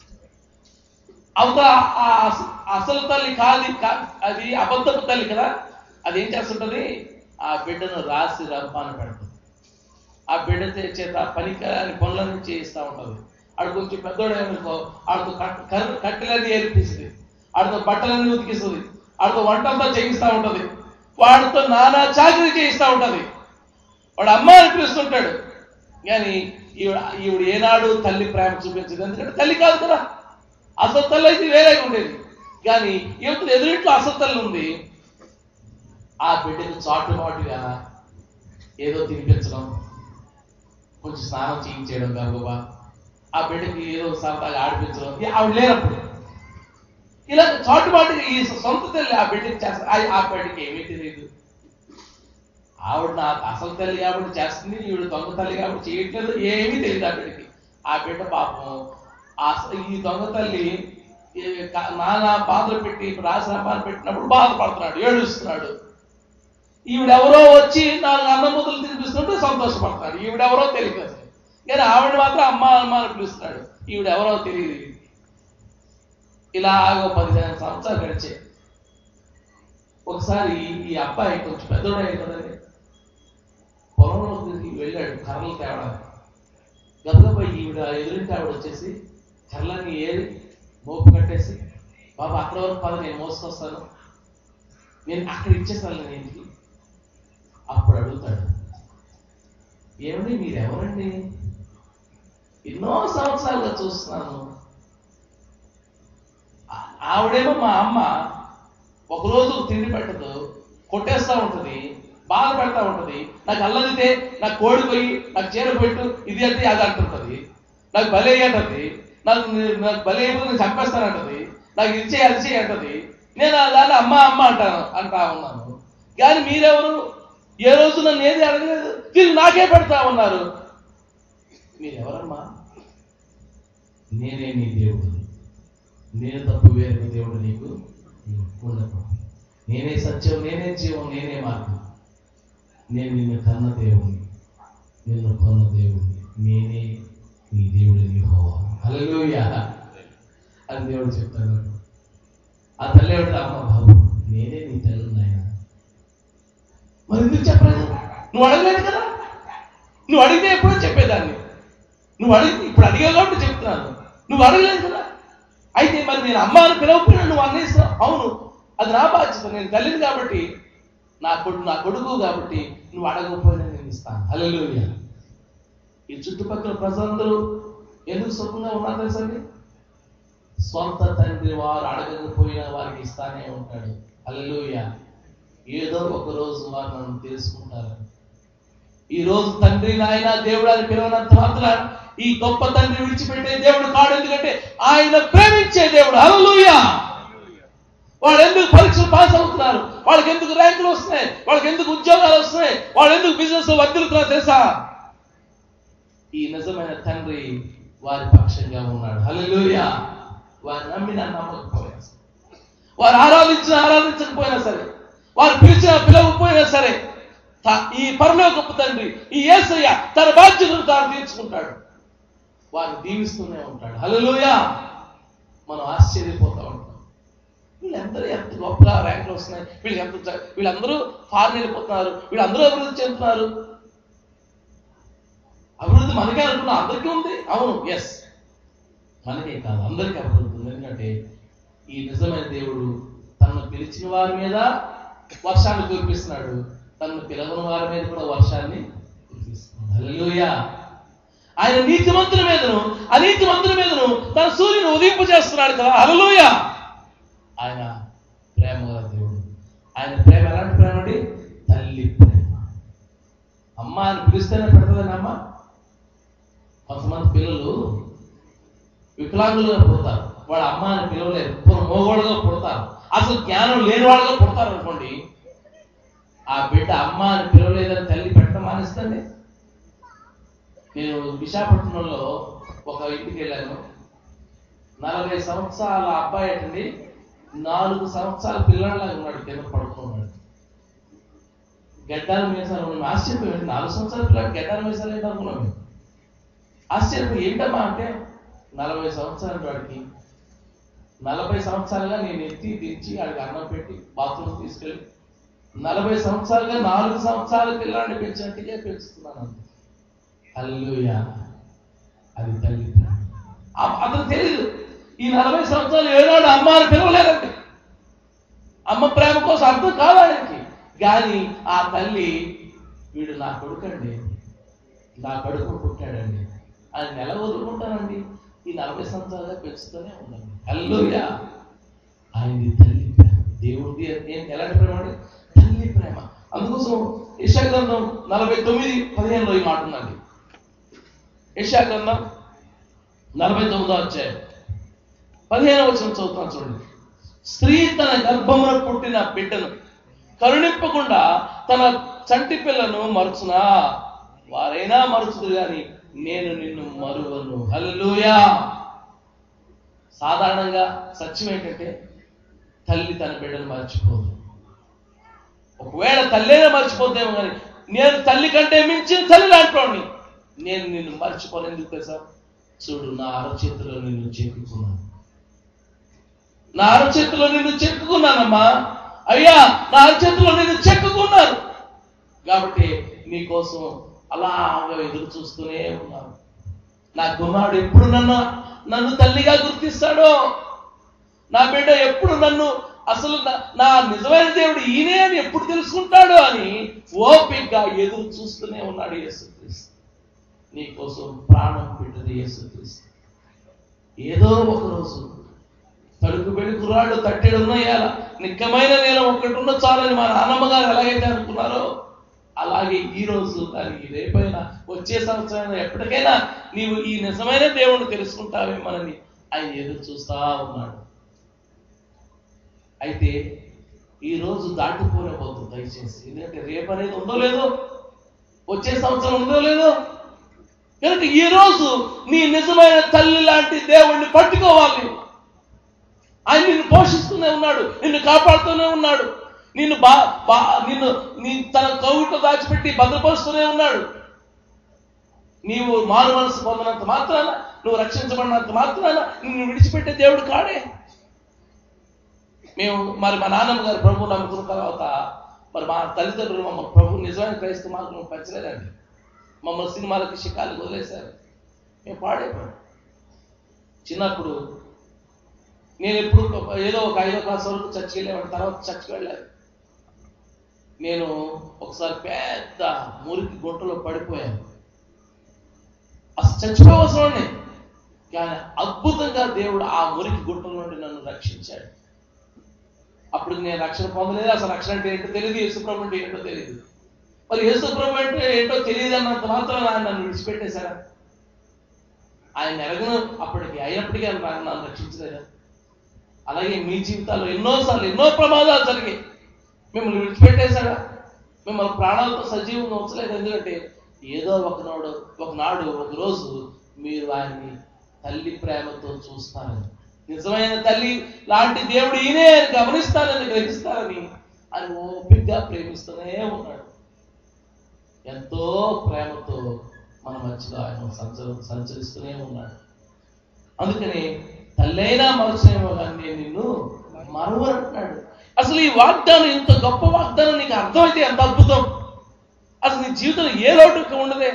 S1: అవతల ఆ అస- అసలు తల్లి కాదు కా- అది అబద్ధపు తల్లి కదా అది ఏం చేస్తుంటది ఆ బిడ్డను రాసి రబ్బాన పెడుతుంది ఆ బిడ్డ చే- చేత పనికిరాని పనులన్నీ చేయిస్తూ ఉంటది ఆడు కొంచెం పెద్దోడు ఏమనుకో ఆడితో కట్- కర్ర- కట్టెలన్నీ ఏర్పిస్తుంది ఆడితో బట్టలన్నీ ఉతికిస్తుంది ఆడితో వంటంతా చేయిస్తూ ఉంటది వాడితో నానా చాకరీ చేయిస్తూ ఉంటది వాడు అమ్మ అని పిలుస్తుంటాడు కానీ ఈవిడ ఈవిడ ఏనాడు తల్లి ప్రేమ చూపించదు ఎందుకంటే తల్లి కాదు కదా అసలు తల్లి అయితే వేరేగా ఉండేది కానీ యువతలు ఎదురింట్లో అసలు తల్లి ఉంది ఆ బిడ్డకు చాటుమాటుగా ఏదో తినిపించడం కొంచెం స్నానం చేయించేయడం గబగబా ఆ బిడ్డకి ఏదో సరదాగా ఆడిపించడం ఇక ఆవిడ లేనప్పుడు ఇలా చాటుమాటుగా ఈ సొంత తల్లి ఆ బిడ్డకి చేస్తా ఆ- ఆ బిడ్డకి ఏమీ తెలియదు ఆవిడ నా అసలు తల్లి కాబట్టి చేస్తుంది ఈవిడ దొంగ తల్లి కాబట్టి చేయట్లేదు ఏమీ తెలియదు ఆ బిడ్డకి ఆ బిడ్డ పాపం అస- ఈ దొంగ తల్లి ఈ క- నానా బాధలు పెట్టి రాసిన బాధ పెట్టినప్పుడు బాధపడుతున్నాడు ఏడుస్తున్నాడు ఈవిడెవరో వచ్చి నాలుగు అన్నం ముద్దలు తినిపిస్తుంటే సంతోషపడతాడు ఈవిడెవరో తెలియదు అసలు కానీ ఆవిడ మాత్రం అమ్మ అమ్మ అని పిలుస్తున్నాడు ఈవిడెవరో తెలియదు ఇలాగో పదిహేను సంవత్సరాలు గడిచే ఒకసారి ఈ అబ్బాయి కొంచెం పెద్దోడే కదండి పొలంలోకి వెళ్ళాడు కర్రలు తేవడానికి గబగబా ఈవిడ ఎదురింటి ఆవిడ వచ్చేసి కర్రలని ఏరి మోపు కట్టేసి బాబా అక్కడ వరకు పద నేను మోసుకొస్తాను నేను అక్కడ ఇచ్చేస్తాను నేను ఇంటికి అప్పుడు అడుగుతాడు ఏమండి మీరు ఎవరండి ఎన్నో సంవత్సరాలుగా చూస్తున్నాను ఆ- ఆవిడేమో మా అమ్మ ఒకరోజు తిండి పెట్టదు కొట్టేస్తా ఉంటది బాధ పెడతా ఉంటది నాకు అల్లదితే నాకు కోడి పోయి నాకు చీర పెట్టు ఇది అంటే అది అంటుంటది నాకు బలి అంటది నాకు ని- నాకు బలి అయిపోతే నేను చంపేస్తానంటది నాకు ఇది చేయి అది చేయి అంటది నేను ఆ దాన్ని అమ్మ అమ్మ అంటాను అంటా ఉన్నాను కానీ మీరెవరు ఏ రోజు నన్ను ఏది అడగలేదు తిరిగి నాకే పెడతా ఉన్నారు మీరెవరమ్మా నేనే నీ దేవుడు నేను తప్పు వేరే దేవుడు నీకు ఉండదు నేనే సత్యం నేనే జీవం నేనే మార్గం నేను నిన్ను కన్న దేవుని నిన్ను కొన్న దేవుని నేనే నీ దేవుడిని యెహోవా హల్లెలూయా అని దేవుడు చెప్తాడు ఆ తల్లి ఎవరు అమ్మ బాబు నేనే నీ తల్లి నాయన మరి ఎందుకు చెప్పలేదు నువ్వు అడగలేదు కదా నువ్వు అడిగితే ఎప్పుడో చెప్పేదాన్ని నువ్వు అడిగి ఇప్పుడు అడిగావు కాబట్టి చెప్తున్నాను నువ్వు అడగలేదు కదా అయితే మరి నేను అమ్మ అని పిలవకపోయినా నువ్వు అన్నేస్తావు అవును అది నా బాధ్యత నేను తల్లిని కాబట్టి నా కొడుకు నా కొడుకు కాబట్టి నువ్వు అడగకపోయినా నేను ఇస్తాను హల్లెలూయా ఈ చుట్టుపక్కల ప్రజలందరూ ఎందుకు సుఖంగా ఉన్నారు తెలుసండి స్వంత తండ్రి వారు అడగకపోయినా వారికి ఇస్తానే ఉంటాడు హల్లెలూయా ఏదో ఒక రోజు వారు నన్ను తెలుసుకుంటారు ఈ రోజు తండ్రి నాయన దేవుడు అని పిలవనంత మాత్రం ఈ గొప్ప తండ్రి విడిచిపెట్టే దేవుడు కాడు ఎందుకంటే ఆయన ప్రేమించే దేవుడు హల్లెలూయా వాళ్ళు ఎందుకు పరీక్షలు పాస్ అవుతున్నారు వాళ్ళకి ఎందుకు ర్యాంకులు వస్తున్నాయి వాళ్ళకి ఎందుకు ఉద్యోగాలు వస్తున్నాయి వాళ్ళు ఎందుకు బిజినెస్ వర్దిలుతున్నారు తెలుసా ఈ నిజమైన తండ్రి వారి పక్షంగా ఉన్నాడు హల్లెలూయా వారు నమ్మిన నమ్మకపోయినా సరే. వారు ఆరాధించిన ఆరాధించకపోయినా సరే వారు పిలిచిన పిలవకపోయినా సరే త- ఈ పరలోకపు తండ్రి ఈ యేసయ్య తన బాధ్యతను తాను తీర్చుకుంటాడు వారిని దీవిస్తూనే ఉంటాడు హల్లెలూయా మనం ఆశ్చర్యపోతా ఉంటాం వీళ్ళందరూ ఎంత గొప్పగా ర్యాంకులు వస్తున్నాయి వీళ్ళు ఎంత చ- వీళ్ళందరూ ఫారెన్ వెళ్ళిపోతున్నారు వీళ్ళందరూ అభివృద్ధి చెందుతున్నారు అభివృద్ధి మనకే అనుకున్నా అందరికీ ఉంది అవును ఎస్ మనకే కాదు అందరికీ అభివృద్ధి ఉంది ఎందుకంటే ఈ నిజమైన దేవుడు తనను పిలిచిన వారి మీద వర్షాన్ని కురిపిస్తున్నాడు తనను పిలవని వారి మీద కూడా వర్షాన్ని కురిపిస్తున్నాడు హల్లెలూయా ఆయన నీతిమంతుల మీదను అనీతిమంతుల మీదను తన సూర్యుని ఉదయింపు చేస్తున్నాడు కదా హల్లెలూయా ఆయన ప్రేమ గల దేవుడు ఆయన ప్రేమ ఎలాంటి ప్రేమ అండి తల్లి ప్రేమ అమ్మ అని పిలిస్తేనే పెడతదని అమ్మ కొంతమంది పిల్లలు వికలాంగులుగా పుడతారు వాళ్ళ అమ్మ అని పిలవలేరు పూర్వ మోగోడుగా పుడతారు అసలు జ్ఞానం లేని వాళ్ళుగా పుడతారు అనుకోండి ఆ బిడ్డ అమ్మ అని పిలవలేదని తల్లి పెట్టడం మానేస్తుంది నేను విశాఖపట్నంలో ఒక ఇంటికి వెళ్ళాను నలభై సంవత్సరాల అబ్బాయి అటండి నాలుగు సంవత్సరాల పిల్లలాగా ఉన్నాడు కింద పడుకున్నాడు గడ్డాలు మీసాలు మేము ఆశ్చర్యపోయాడు నాలుగు సంవత్సరాల పిల్లలు గడ్డాలు మీసాలు ఏంటి అనుకున్నాం మేము ఆశ్చర్యపోయి ఏంటమ్మా అంటే నలభై సంవత్సరాల వాడికి నలభై సంవత్సరాలుగా నేను ఎత్తి దించి ఆడికి అన్నం పెట్టి బాత్రూమ్ తీసుకెళ్ళి నలభై సంవత్సరాలుగా నాలుగు సంవత్సరాల పిల్లాన్ని పెంచినట్టుగా పెంచుతున్నాను అంతే హల్లెలూయా అది తల్లి ప్రేమ. ఆ- అతను తెలియదు ఈ నలభై సంవత్సరాలు ఏనాడు అమ్మ అని పిలవలేదండి అమ్మ ప్రేమ కోసం అర్థం కావాడానికి కానీ ఆ తల్లి వీడు నా కొడుకండి నా కొడుకు పుట్టాడండి ఆయన నెల వదులుకుంటానండి ఈ నలభై సంవత్సరాలుగా పెంచుతూనే ఉందండి హల్లెలూయా ఆయనది తల్లి ప్రేమ దేవుడి ఏం ఎలాంటి ప్రేమ అండి తల్లి ప్రేమ అందుకోసం యశా గ్రంథం నలభై తొమ్మిది పదిహేనులో ఈ మాట ఉందండి యశా గ్రంథం నలభై తొమ్మిదో వచ్చాయి పదిహేను వచ్చిన చదువుతాను చూడండి స్త్రీ తన గర్భమున పుట్టిన బిడ్డను కరుణింపకుండా తన చంటి పిల్లను మరుచునా వారైనా మరుచుదు గాని నేను నిన్ను మరువను హల్లెలూయా సాధారణంగా సత్యం ఏంటంటే తల్లి తన బిడ్డను మర్చిపోదు ఒకవేళ తల్లేనే మర్చిపోతేమో కానీ నేను తల్లి కంటే మించిన తల్లి లాంటి నేను నిన్ను మర్చిపోను ఎందుకు తెలుసా చూడు నా అరచేతిలో నిన్ను చెక్కుకున్నాను నా అరచేతిలో నిన్ను చెక్కుకున్నానమ్మా అయ్యా నా అరచేతిలో నిన్ను చెక్కుకున్నాను కాబట్టి నీకోసం అలాగా ఎదురు చూస్తూనే ఉన్నాను నా కుమారుడు ఎప్పుడు నన్ను నన్ను తల్లిగా గుర్తిస్తాడో నా బిడ్డ ఎప్పుడు నన్ను అసలు నా- నా నిజమైన దేవుడు ఈయనే అని ఎప్పుడు తెలుసుకుంటాడో అని ఓపికగా ఎదురు చూస్తూనే ఉన్నాడు యేసుక్రీస్తు నీకోసం ప్రాణం పెట్టది యేసుక్రీస్తు ఏదో ఒక రోజు తడుకు పెళ్లి కుర్రాళ్ళు తట్టెడు ఉన్నాయాల నిక్కమైన నేల ఒక్కటి ఉన్న చాలని మా నాన్నమ్మ గారు ఎలాగైతే అనుకున్నారో అలాగే ఈ రోజు దానికి రేపైనా వచ్చే సంవత్సరం ఎప్పటికైనా నీవు ఈ నిజమైన దేవుణ్ణి తెలుసుకుంటావేమోనని ఆయన ఎదురు చూస్తా ఉన్నాడు అయితే ఈ రోజు దాటిపోనే పోతుంది దయచేసి ఎందుకంటే రేపు అనేది ఉందో లేదో వచ్చే సంవత్సరం ఉందో లేదో కనుక ఈ రోజు నీ నిజమైన తల్లి లాంటి దేవుణ్ణి పట్టుకోవాలి ఆయన నిన్ను పోషిస్తూనే ఉన్నాడు నిన్ను కాపాడుతూనే ఉన్నాడు నిన్ను బా బా నిన్ను నీ తన కౌట దాచిపెట్టి భద్రపరుస్తూనే ఉన్నాడు నీవు మారు మనసు పొందినంత మాత్రాన
S2: నువ్వు రక్షించబడినంత మాత్రాన నిన్ను విడిచిపెట్టే దేవుడు కాడే మేము మరి మా నాన్నమ్మ గారు ప్రభు నమ్ముకున్న తర్వాత మరి మా తల్లిదండ్రులు మమ్మల్ని ప్రభు నిజమైన క్రైస్తవ మార్గం పెంచలేదండి మమ్మల్ని సినిమాలకి షికాలకు వదిలేశారు మేము పాడైపోయాం చిన్నప్పుడు నేను ఎప్పుడు ఒక- ఏదో ఒక ఐదో క్లాస్ వరకు చర్చికి వెళ్ళేవాడిని తర్వాత చర్చికి వెళ్ళాను నేను ఒకసారి పెద్ద మురికి గుంటలో పడిపోయాను అసలు చచ్చిపోవసరం కానీ అద్భుతంగా దేవుడు ఆ మురికి గుంట నుండి నన్ను రక్షించాడు అప్పుడు నేను రక్షణ పొందలేదు అసలు రక్షణ అంటే ఏంటో తెలియదు యేసుప్రభు అంటే ఏంటో తెలియదు మరి యేసుప్రభు అంటే ఏంటో తెలియదు అన్నంత మాత్రం ఆయన నన్ను విడిచిపెట్టేశారా ఆయన ఎరగను అప్పటికి అయినప్పటికీ ఆయన నాకు నన్ను రక్షించలేదా అలాగే మీ జీవితాల్లో ఎన్నోసార్లు ఎన్నో ప్రమాదాలు జరిగాయి మిమ్మల్ని విడిచిపెట్టేశాడా మిమ్మల్ని ప్రాణాలతో సజీవంగా ఉంచలేదు ఎందుకంటే ఏదో ఒకనాడు ఒకనాడు ఒక రోజు మీరు ఆయన్ని తల్లి ప్రేమతో చూస్తారని నిజమైన తల్లి లాంటి దేవుడు ఈయనే అని గమనిస్తారని గ్రహిస్తారని ఆయన ఓపికగా ప్రేమిస్తూనే ఉన్నాడు ఎంతో ప్రేమతో మన మధ్యలో ఆయన సంచర సంచరిస్తూనే ఉన్నాడు అందుకని తల్లైనా మరుసేమో కానీ నేను నిన్ను మరవరంటున్నాడు అసలు ఈ వాగ్దానం ఇంత గొప్ప వాగ్దానం నీకు అర్థమైతే ఎంత అద్భుతం అసలు నీ జీవితంలో ఏ లోటు ఉండదే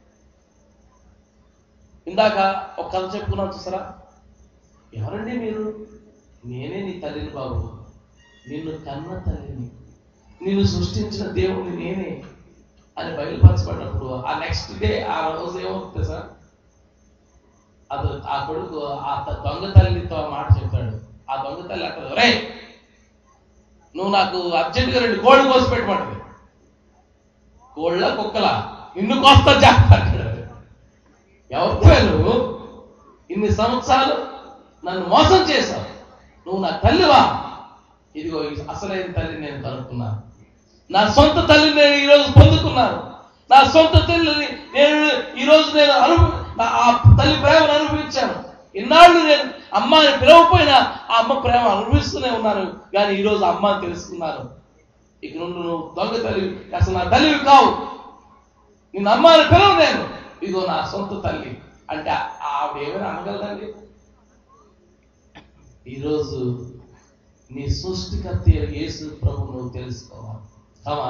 S2: ఇందాక ఒక కథ చెప్పుకున్నాం చూసారా ఎవరండి మీరు నేనే నీ తల్లిని బాబు నిన్ను కన్న తల్లిని నిన్ను సృష్టించిన దేవుడిని నేనే అని బయలుపరచబడినప్పుడు ఆ నెక్స్ట్ డే ఆ రోజు ఏమవుతుంది సార్ అది ఆ కొడుకు ఆ త- దొంగ తల్లితో ఆ మాట చెప్తాడు ఆ దొంగ తల్లి అంటారు రే నువ్వు నాకు అర్జెంటుగా రెండు కోళ్ళు కోసి పెట్టమంటది కోళ్ళ కుక్కల నిన్ను కోస్తా జాగ్రత్త అంటాడు ఎవరితో నువ్వు ఇన్ని సంవత్సరాలు నన్ను మోసం చేశావు నువ్వు నా తల్లివా ఇదిగో ఈ అసలైన తల్లిని నేను కనుక్కున్నాను నా సొంత తల్లిని నేను ఈరోజు పొందుకున్నాను నా సొంత తల్లిని నేను ఈరోజు నేను అనుభవ నా ఆ తల్లి ప్రేమను అనుభవించాను ఇన్నాళ్ళు నేను అమ్మ అని పిలవపోయినా ఆ అమ్మ ప్రేమ అనుభవిస్తూనే ఉన్నాను కానీ ఈరోజు అమ్మ అని తెలుసుకున్నాను ఇక నుండి నువ్వు దొంగ తల్లి అసలు నా తల్లివి కావు నిన్ను అమ్మ అని పిలవు నేను ఇదిగో నా సొంత తల్లి అంటే ఆ- ఆవిడ ఏమైనా అనగలదండి ఈరోజు నీ సృష్టికర్త అయిన యేసు ప్రభు నువ్వు తెలుసుకోవాలి కమా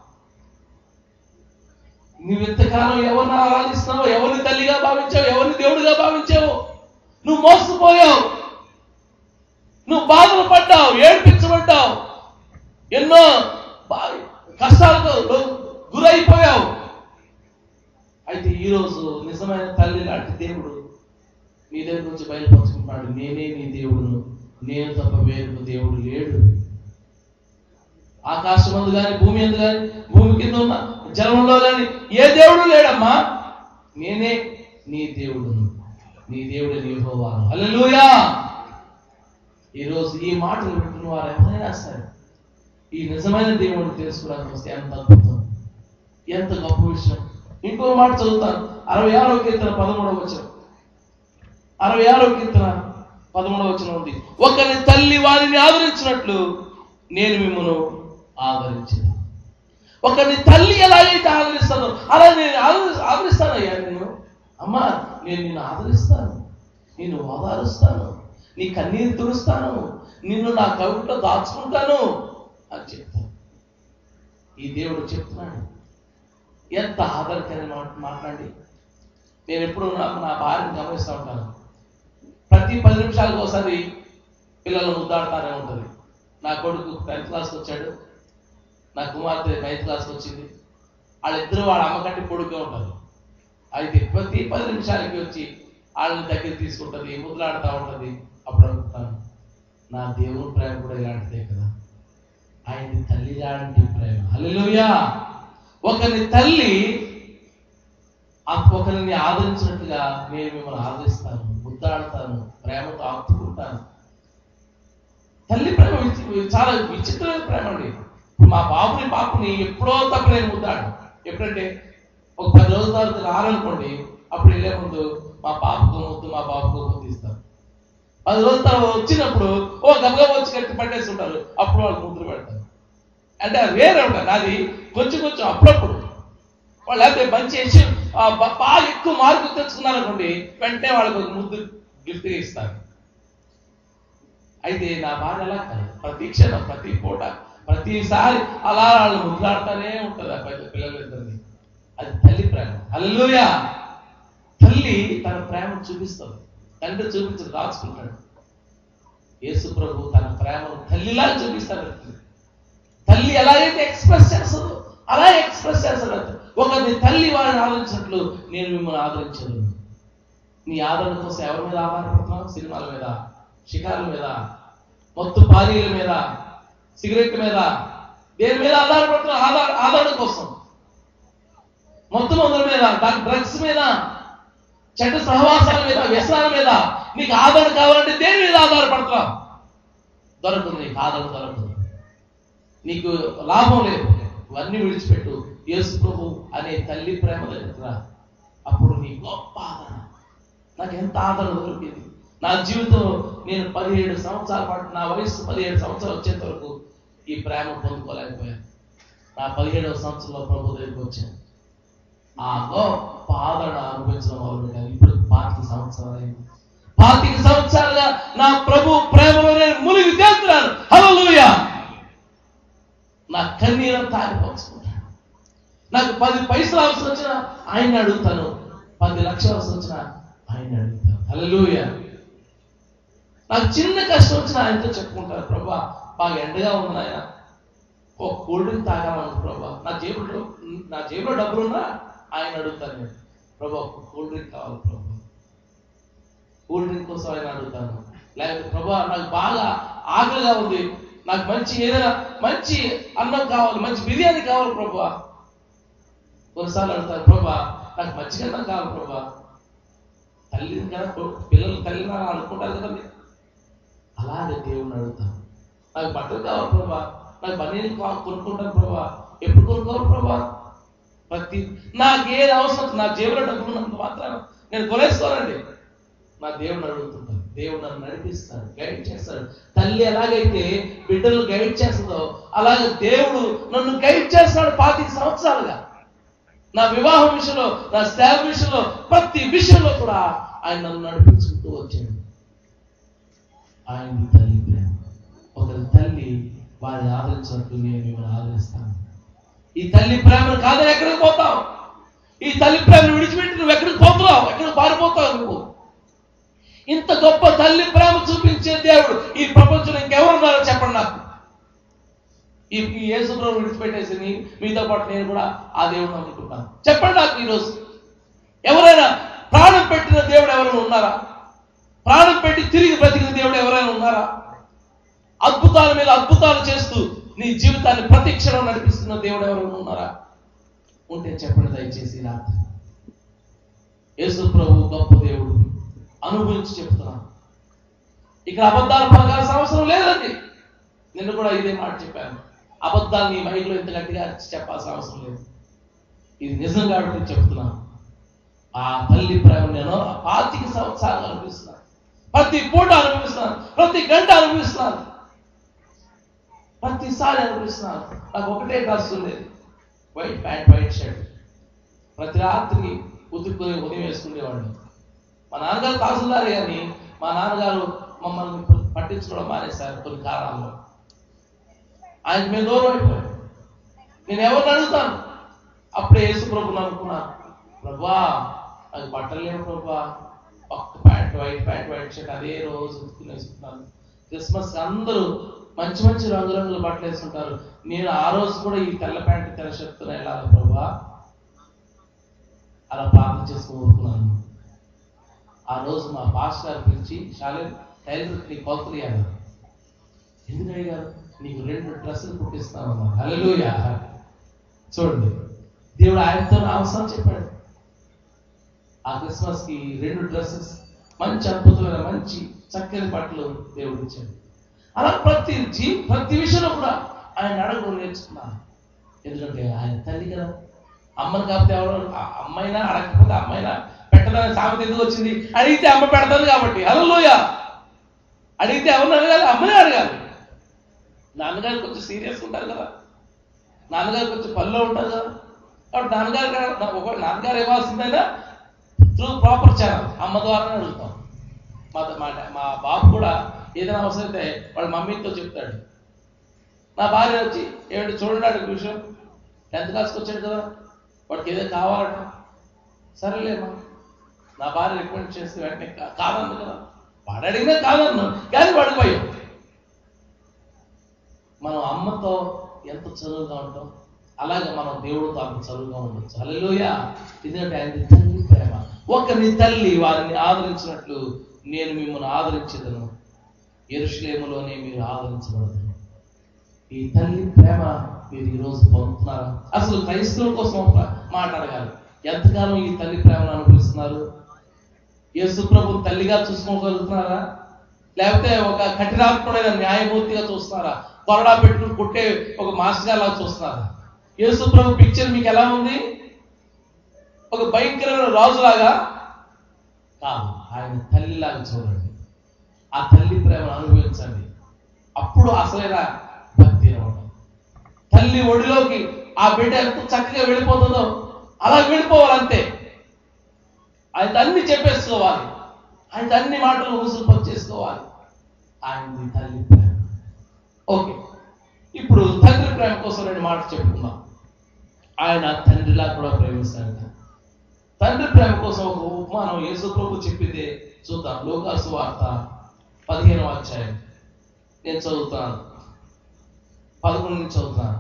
S2: నువ్వు ఎంతకాలం ఎవరిని ఆరాధిస్తున్నావో ఎవరిని తల్లిగా భావించావు ఎవరిని దేవుడిగా భావించావు నువ్వు మోసపోయావు నువ్వు బాధలు పడ్డావు ఏడిపించబడ్డావు ఎన్నో బా- కష్టాలకు గు- గురైపోయావు అయితే ఈరోజు నిజమైన తల్లి లాంటి దేవుడు నీ దగ్గర నుంచి బయలుపరుచుకుంటున్నాడు నేనే నీ దేవుడును నేను తప్ప వేరొక దేవుడు లేడు ఆకాశం అందు కానీ భూమి అందు కానీ భూమి కింద ఉన్న జలంలో కానీ ఏ దేవుడు లేడమ్మా నేనే నీ దేవుడును నీ దేవుడు నీ హోవాను హల్లెలూయా ఈరోజు ఈ మాటలు వింటున్న వారు ఎవరైనా సరే ఈ నిజమైన దేవుడిని తెలుసుకోవడానికి వస్తే ఎంత అద్భుతం ఎంత గొప్ప విషయం ఇంకో మాట చదువుతాను అరవై ఆరో కీర్తన పదమూడవ వచనం అరవై ఆరో కీర్తన పదమూడవ వచనం ఉంది ఒకరి తల్లి వారిని ఆదరించినట్లు నేను మిమ్మను ఆదరించిన ఒకరిని తల్లి ఎలాగైతే ఆదరిస్తానో అలా నేను ఆదరి ఆదరిస్తానయ్యా నేను అమ్మా నేను నిన్ను ఆదరిస్తాను నిన్ను ఓదారుస్తాను నీ కన్నీరు తుడుస్తాను నిన్ను నా కవిట్లో దాచుకుంటాను అని చెప్తాను ఈ దేవుడు చెప్తున్నాడు ఎంత ఆదరకరమైన మాట మాట్లాడి నేను ఎప్పుడు నా నా భార్యను గమనిస్తూ ఉంటాను ప్రతి పది నిమిషాలకు ఒకసారి పిల్లలు ముద్దాడతానే ఉంటుంది నా కొడుకు టెన్త్ క్లాస్కి వచ్చాడు నా కుమార్తె నైన్త్ క్లాస్కి వచ్చింది వాళ్ళిద్దరూ వాళ్ళ అమ్మకంటే పొడుగ్గా ఉంటారు అయితే ప్రతి పది నిమిషాలకి వచ్చి వాళ్ళని దగ్గర తీసుకుంటుంది ముద్దులాడుతూ ఉంటుంది అప్పుడు అనుకుంటాను నా దేవుని ప్రేమ కూడా ఇలాంటిదే కదా ఆయన తల్లి లాంటి ప్రేమ హల్లెలూయా ఒకరిని తల్లి ఆ ఒకరిని ఆదరించినట్టుగా నేను మిమ్మల్ని ఆదరిస్తాను ముద్దాడుతాను ప్రేమతో ఆపుకుంటాను తల్లి ప్రేమ విచి- చాలా విచిత్రమైన ప్రేమ అండి ఇప్పుడు మా బాబుని పాపని ఎప్పుడో తప్ప నేను ముద్దాడు ఎప్పుడంటే ఒక పది రోజుల తర్వాత రారనుకోండి అప్పుడు వెళ్ళే ముందు మా పాపకు ముద్దు మా బాబుకు ముద్దు ఇస్తాను పది రోజుల తర్వాత వచ్చినప్పుడు ఓ గబగబ వచ్చి కట్టి పట్టేస్తుంటారు అప్పుడు వాళ్ళు ముద్దులు పెడతారు అంటే అది వేరే ఉంటారు అది కొంచెం కొంచెం అప్పుడప్పుడు వాళ్ళు లేకపోతే మంచి చేసి ఆ, బ- బాగా ఎక్కువ మార్కులు తెచ్చుకున్నారు అనుకోండి వెంటనే వాళ్ళకి ఒక ముద్దు గిఫ్ట్గా ఇస్తారు అయితే నా భార్య అలా కాదు ప్రతి క్షణం ప్రతి పూట ప్రతిసారి అలా వాళ్ళు ముద్దులాడుతూనే ఉంటుంది ఆ పెద్ద పిల్లలిద్దరిని అది తల్లి ప్రేమ హల్లెలూయా తల్లి తన ప్రేమ చూపిస్తుంది తండ్రి చూపించదు దాచుకుంటాడు యేసు ప్రభు తన ప్రేమను తల్లిలా చూపిస్తాడు తల్లి ఎలాగైతే ఎక్స్ప్రెస్ చేస్తుందో అలా ఎక్స్ప్రెస్ చేస్తాడు ఒకరి తల్లి వారిని ఆదరించినట్లు నేను మిమ్మల్ని ఆదరించను నీ ఆదరణ కోసం ఎవరి మీద ఆధారపడుతున్నావు సినిమాల మీద షికారుల మీద మొత్తం పానీల మీద సిగరెట్ మీద దేని మీద ఆధారపడుతున్నావు ఆధార ఆదరణ కోసం మొత్తం మందుల మీద డ్రగ్స్ మీద చెడ్డ సహవాసాల మీద వ్యసనాల మీద నీకు ఆదరణ కావాలంటే దేని మీద ఆధారపడతావు దొరకదు నీకు ఆదరణ దొరకదు నీకు లాభం లేదు ఇవన్నీ విడిచిపెట్టు యేసు ప్రభు అనే తల్లి ప్రేమ దగ్గర రా. అప్పుడు నీ గొప్ప ఆదరణ నాకు ఎంత ఆదరణ దొరికింది నా జీవితం నేను పదిహేడు సంవత్సరాల పాటు నా వయసు పదిహేడు సంవత్సరాలు వచ్చేంత వరకు ఈ ప్రేమ పొందుకోలేకపోయాను నా పదిహేడవ సంవత్సరంలో ప్రభు దగ్గరికి వచ్చాను ఆ గొప్ప ఆదరణ అనుభవించడం మొదలుపెట్టాను ఇప్పుడు పాతిక సంవత్సరాలు అయింది పాతిక సంవత్సరాలుగా నా ప్రభు ప్రేమలో నేను మునిగి తేలుతున్నాను హల్లెలూయా నా కన్నీరు తాగిపోచుకుంటాను నాకు పది పైసలు అవసరం వచ్చినా ఆయన అడుగుతాను పది లక్షలు అవసరం వచ్చినా ఆయన అడుగుతాను హల్లెలూయా నాకు చిన్న కష్టం వచ్చినా ఆయనతో చెప్పుకుంటాను ప్రభా బాగా ఎండగా ఉంది నాయన ఒక కూల్ డ్రింక్ తాగాలను ప్రభా నా జేబులో నా జేబులో డబ్బులున్నా ఆయన అడుగుతాను నేను ప్రభా ఒక కూల్ డ్రింక్ కావాలి ప్రభా కూల్ డ్రింక్ కోసం ఆయన అడుగుతాను లేకపోతే ప్రభా నాకు బాగా ఆకలిగా ఉంది నాకు మంచి ఏదైనా మంచి అన్నం కావాలి మంచి బిర్యానీ కావాలి ప్రభా కొన్నిసార్లు అడుగుతాను ప్రభా నాకు మంచిగా అన్నం కావాలి ప్రభా తల్లిని కదా పిల్లలు తల్లిని అలా అనుకుంటారు కదండి అలాగే దేవుణ్ణి అడుగుతాను నాకు బట్టలు కావాలి ప్రభా నాకు బనీని కొనుక్కుంటాను ప్రభా ఎప్పుడు కొనుక్కోవాలి ప్రభా ప్రతి నాకు ఏది అవసరం నా జేబులో డబ్బులు ఉన్నంత మాత్రం నేను కొనేసుకోనండి నా దేవుడు అడుగుతుంటాను దేవుడు నన్ను నడిపిస్తాడు గైడ్ చేస్తాడు తల్లి ఎలాగైతే బిడ్డలు గైడ్ చేస్తుందో అలాగే దేవుడు నన్ను గైడ్ చేస్తాడు పాతిక సంవత్సరాలుగా నా వివాహం విషయంలో నా సేవ విషయంలో ప్రతి విషయంలో కూడా ఆయన నన్ను నడిపించుకుంటూ వచ్చాడు ఆయన తల్లి ప్రేమ ఒకరి తల్లి వారిని ఆదరించినట్టు నేను మిమ్మల్ని ఆదరిస్తాను ఈ తల్లి ప్రేమను కాదని ఎక్కడికి పోతావు ఈ తల్లి ప్రేమను విడిచిపెట్టి నువ్వు ఎక్కడికి పోతున్నావు ఎక్కడికి పారిపోతావు నువ్వు ఇంత గొప్ప తల్లి ప్రేమ చూపించే దేవుడు ఈ ప్రపంచంలో ఇంకెవరున్నారో చెప్పండి నాకు ఈ ఈ యేసుప్రభు విడిచిపెట్టేసి నీ- మీతో పాటు నేను కూడా ఆ దేవుడు నమ్ముకుంటాను చెప్పండి నాకు ఈరోజు ఎవరైనా ప్రాణం పెట్టిన దేవుడు ఎవరైనా ఉన్నారా ప్రాణం పెట్టి తిరిగి బ్రతికిన దేవుడు ఎవరైనా ఉన్నారా అద్భుతాల మీద అద్భుతాలు చేస్తూ నీ జీవితాన్ని ప్రతి క్షణం నడిపిస్తున్న దేవుడు ఎవరైనా ఉన్నారా ఉంటే చెప్పండి దయచేసి ఈ రాత్రి యేసు ప్రభు గొప్ప దేవుడు అనుభవించి చెప్తున్నాను ఇక్కడ అబద్ధాలు పలకాల్సిన అవసరం లేదండి నిన్ను కూడా ఇదే మాట చెప్పాను అబద్ధాలు నీ మైండ్లో ఎంత గట్టిగా అరిచి చెప్పాల్సిన అవసరం లేదు ఇది నిజం కాబట్టి చెప్తున్నాను ఆ తల్లి ప్రేమ నేను ఆ పాతిక సంవత్సరాలు అనుభవిస్తున్నాను ప్రతి పూట అనుభవిస్తున్నాను ప్రతి గంట అనుభవిస్తున్నాను ప్రతిసారి అనుభవిస్తున్నాను నాకు ఒకటే డ్రెస్ ఉండేది వైట్ ప్యాంట్ వైట్ షర్ట్ ప్రతి రాత్రి ఉతుక్కుని ఉదయం వేసుకునేవాడిని మా నాన్నగారు తహసీల్దారే కానీ మా నాన్నగారు మమ్మల్ని పట్టించుకోవడం మానేశారు కొన్ని కారణాల్లో ఆయనకి మేము దూరం అయిపోయాం నేను ఎవరిని అడుగుతాను అప్పుడే యేసు ప్రభుని అనుకున్నాను ప్రభా నాకు బట్టలు లేవు ప్రభా ఒక్క pant white pant white shirt అదే రోజు ఉతుకుని వేసుకుంటాను క్రిస్మస్ అందరూ మంచి మంచి రంగురంగుల బట్టలు వేసుకుంటారు నేను ఆ రోజు కూడా ఈ తెల్ల ప్యాంట్ తెల్ల షర్ట్తో వెళ్ళాలి ప్రభా అలా ప్రార్థన చేసుకుని ఊరుకున్నాను ఆ రోజు మా పాస్టర్ గారు పిలిచి శాలే టైలర్ నీ కొలతలు ఇవ్వాలి ఎందుకు అడిగారు నీకు రెండు డ్రెస్సులు కుట్టిస్తాను అన్నారు హల్లెలూయా చూడండి దేవుడు ఆయనతో నా అవసరం చెప్పాడు ఆ క్రిస్మస్ కి రెండు డ్రెస్సెస్ మంచి అద్భుతమైన మంచి చక్కని బట్టలు దేవుడు ఇచ్చాడు అలా ప్రతి జీ ప్రతి విషయంలో కూడా ఆయన అడగడం నేర్చుకున్నాను ఎందుకంటే ఆయన తల్లి కదా అమ్మని కాకపోతే ఎవరు ఆ అమ్మైనా అడగకపోతే అమ్మైనా పెట్టదని సామెత ఎందుకు వచ్చింది అడిగితే అమ్మ పెడతాను కాబట్టి హలోయ అడిగితే ఎవరిని అడగాలి అమ్మనే అడగాలి నాన్నగారు కొంచెం సీరియస్ ఉంటారు కదా నాన్నగారు కొంచెం పనిలో ఉంటారు కదా కాబట్టి నాన్నగారు గా- ఒక నాన్నగారు ఇవ్వాల్సిందైనా త్రూ ప్రాపర్ ఛానల్ అమ్మ ద్వారానే అడుగుతాం మా మా మా బాబు కూడా ఏదైనా అవసరం అయితే వాళ్ళ మమ్మీతో చెప్తాడు నా భార్య వచ్చి ఏమిటి చూడండి అడుగు విషయం టెన్త్ క్లాస్కి వచ్చాడు కదా వాడికి ఏదో కావాలట సరేలేమ్మా నా భార్య రికమెండ్ చేస్తే వెంటనే కా- కాదన్ను కదా వాడు అడిగినా కాదన్ను కానీ వాడికి భయం మనం అమ్మతో ఎంత చదువుగా ఉంటాం అలాగే మనం దేవుడితో అంత చదువుగా ఉండొచ్చు హల్లెలూయా ఎందుకంటే ఆయన తల్లి ప్రేమ ఒకరిని తల్లి వారిని ఆదరించినట్లు నేను మిమ్మల్ని ఆదరించదను ఎరుషులేములోనే మీరు ఆదరించబడదు ఈ తల్లి ప్రేమ మీరు ఈరోజు పొందుతున్నారా అసలు క్రైస్తవుల కోసం ఒక మాట అడగాలి ఎంతకాలం ఈ తల్లి ప్రేమను అనుభవిస్తున్నారు యేసు ప్రభు తల్లిగా చూసుకోగలుగుతున్నారా లేకపోతే ఒక కఠినాత్ముడైన న్యాయమూర్తిగా చూస్తున్నారా కొరడా పెట్టుకుని కుట్టే ఒక మాస్టర్ గారు చూస్తున్నారా యేసు ప్రభు పిక్చర్ మీకు ఎలా ఉంది ఒక భయంకరమైన రాజులాగా కాదు ఆయన తల్లిలాగా చూడండి ఆ తల్లి ప్రేమను అనుభవించండి అప్పుడు అసలైన భక్తి అనమాట తల్లి ఒడిలోకి ఆ బిడ్డ ఎంత చక్కగా వెళ్ళిపోతుందో అలా వెళ్ళిపోవాలంతే ఆయన అన్ని చెప్పేసుకోవాలి ఆయన అన్ని మాటలు ఊసులు పనిచేసుకోవాలి ఆయనది తల్లి ప్రేమ ఓకే ఇప్పుడు తండ్రి ప్రేమ కోసం రెండు మాటలు చెప్పుకుందాం ఆయన తండ్రిలా కూడా ప్రేమిస్తాడు తండ్రి ప్రేమ కోసం ఒక ఉపమానం యేసు ప్రభు చెప్పిందే చూద్దాం లోకాసు వార్త పదిహేనవ అధ్యాయం నేను చదువుతాను పదకొండు నుంచి చదువుతాను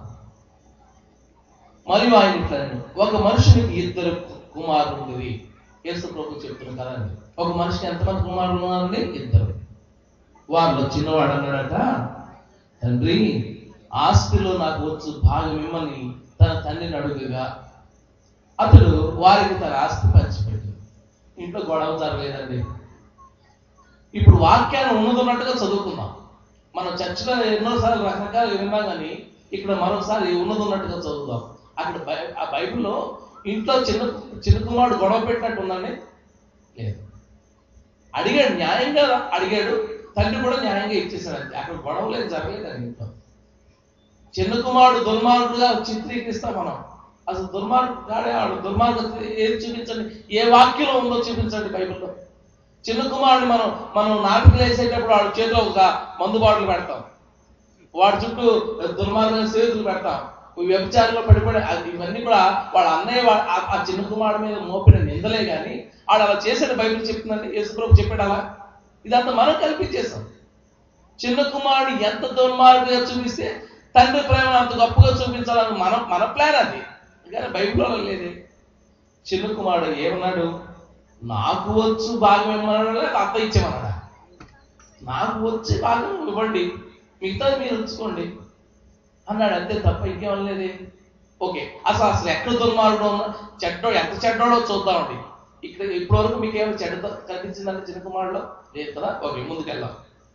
S2: మరియు ఆయన ఇట్లా అన్నాడు, ఒక మనుషునికి ఇద్దరు కుమారులు ఉండేది యేసు ప్రభు చెప్తున్నారు కదండి ఒక మనిషికి ఎంతమంది కుమారులు ఉన్నారండి ఇద్దరు వారిలో చిన్నవాడు అన్నాడట తండ్రి ఆస్తిలో నాకు వచ్చు భాగం ఇమ్మని తన తండ్రిని అడుగుగా అతడు వారికి తన ఆస్తి పంచిపెట్టు ఇంట్లో గొడవ జరగలేదండి ఇప్పుడు వాక్యాన్ని ఉన్నదన్నట్టుగా చదువుకుందాం మనం చర్చిలో ఎన్నోసార్లు రకరకాలు విన్నాం కానీ ఇక్కడ మరొకసారి ఉన్నదన్నట్టుగా చదువుదాం అక్కడ బై- ఆ బైబిల్లో ఇంట్లో చిన్న చిన్న కుమారుడు గొడవ పెట్టినట్టు ఉందండి లేదు అడిగాడు న్యాయంగా అడిగాడు తండ్రి కూడా న్యాయంగా ఇచ్చేసాడు అంతే అక్కడ గొడవ లేదు జరగలేదండి ఇంట్లో చిన్న కుమారుడు దుర్మార్గుడుగా చిత్రీకరిస్తాం మనం అసలు దుర్మార్గుడు కాడే వాడు దుర్మార్గత ఏది చూపించండి ఏ వాక్యంలో ఉందో చూపించండి బైబిల్లో చిన్న కుమారుడు మనం మనం నాటికలు వేసేటప్పుడు వాడి చేతిలో ఒక మందు బాటలు పెడతాం వాడి చుట్టూ దుర్మార్గం చేతులు పెడతాం ఈ వ్యభిచారంలో పడిపడి అది ఇవన్నీ కూడా వాళ్ళ అన్నయ్య వా- ఆ- ఆ చిన్న కుమారుడు మీద మోపిన నిందలే కానీ వాడు అలా చేసాడు బైబిల్ చెప్తుందండి యేసుప్రభు చెప్పాడు అలా ఇదంతా మనం కల్పించేస్తాం చిన్న కుమారుడు ఎంత దుర్మార్గంగా చూపిస్తే తండ్రి ప్రేమను అంత గొప్పగా చూపించాలని మన మన ప్లాన్ అది కానీ బైబిల్లో లేదే చిన్న కుమారుడు ఏమన్నాడు నాకు వచ్చు భాగం ఏమన్నాడు లేదా అత్త ఇచ్చేమన్నాడా నాకు వచ్చి భాగం ఇవ్వండి మిగతాది మీరు ఉంచుకోండి అన్నాడు అంతే తప్ప ఇంకేమనలేదే ఓకే అసలు అసలు ఎక్కడ దుర్మార్గుడు ఉన్నా చెడ్డో ఎంత చెడ్డోడో చూద్దామండి ఇక్కడ ఇప్పటి వరకు మీకు ఏమైనా చెడ్డ కనిపించిందంటే చిన్న కుమారుడు లేదు కదా ఓకే ముందుకెళ్దాం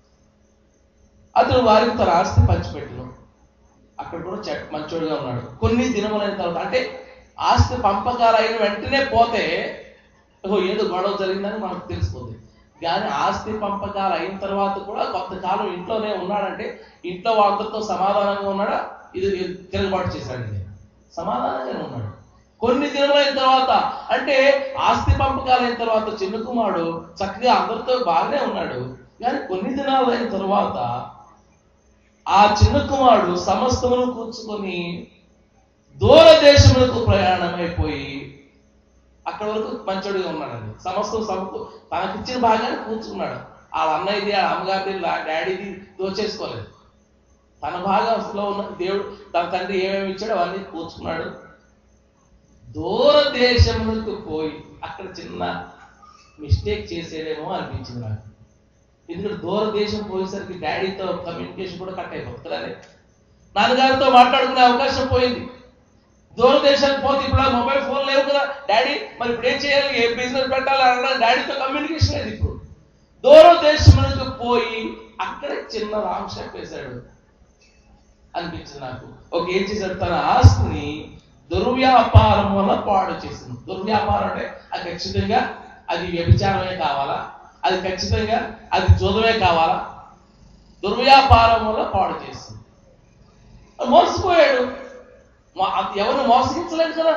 S2: అతడు వారికి తన ఆస్తి పంచిపెట్టును అక్కడ కూడా చెడ్ మంచోడుగా ఉన్నాడు కొన్ని దినములైన తర్వాత అంటే ఆస్తి పంపకాలు అయిన వెంటనే పోతే ఓహో ఏదో గొడవ జరిగిందని మనకు తెలిసిపోతుంది కానీ ఆస్తి పంపకాలు అయిన తర్వాత కూడా కొంతకాలం ఇంట్లోనే ఉన్నాడంటే ఇంట్లో వాళ్ళతో సమాధానంగా ఉన్నాడా ఇది ఇది తిరుగుబాటు చేశాడండి సమాధానంగానే ఉన్నాడు కొన్ని దినములైన తర్వాత అంటే ఆస్తి పంపకాలు అయిన తర్వాత చిన్న కుమారుడు చక్కగా అందరితో బాగానే ఉన్నాడు కానీ కొన్ని దినాలు అయిన తర్వాత ఆ చిన్న కుమారుడు సమస్తమును కూర్చుకొని దూర దేశములకు ప్రయాణమైపోయి అక్కడ వరకు మంచోడిగా ఉన్నాడండి సమస్తం సమకు తనకిచ్చిన భాగాన్ని కూర్చున్నాడు వాళ్ళ అన్నయ్యది ఆ అమ్మగారిది ఆ డాడీది దోచేసుకోలేదు తన భాగంలో ఉన్న దేవుడు తన తండ్రి ఏమేమి ఇచ్చాడో అవన్నీ కూర్చున్నాడు దూర దేశములకు పోయి అక్కడ చిన్న మిస్టేక్ చేసేదేమో అనిపించింది నాకు ఎందుకంటే దూర దేశం పోయేసరికి డాడీతో కమ్యూనికేషన్ కూడా కట్ అయిపోతుంది కదా నాన్నగారితో మాట్లాడుకునే అవకాశం పోయింది దూర దేశానికి పోతే ఇప్పుడు మొబైల్ ఫోన్ లేవు కదా డాడీ మరి ఇప్పుడు ఏం చేయాలి ఏ బిజినెస్ పెట్టాలి అన్న డాడీతో కమ్యూనికేషన్ లేదు ఇప్పుడు దూర దేశములకు పోయి అక్కడ చిన్న రాంగ్ స్టెప్ వేశాడు అనిపించింది నాకు ఒక ఏం చేశాడు తన ఆస్తిని దుర్వ్యాపారం వల్ల పాడు చేసింది దుర్వ్యాపారం అంటే అది ఖచ్చితంగా అది వ్యభిచారమే కావాలా అది ఖచ్చితంగా అది జోదమే కావాలా దుర్వ్యాపారం వల్ల పాడు చేస్తుంది మోసపోయాడు మా- ఎవరిని మోసగించలేదు కదా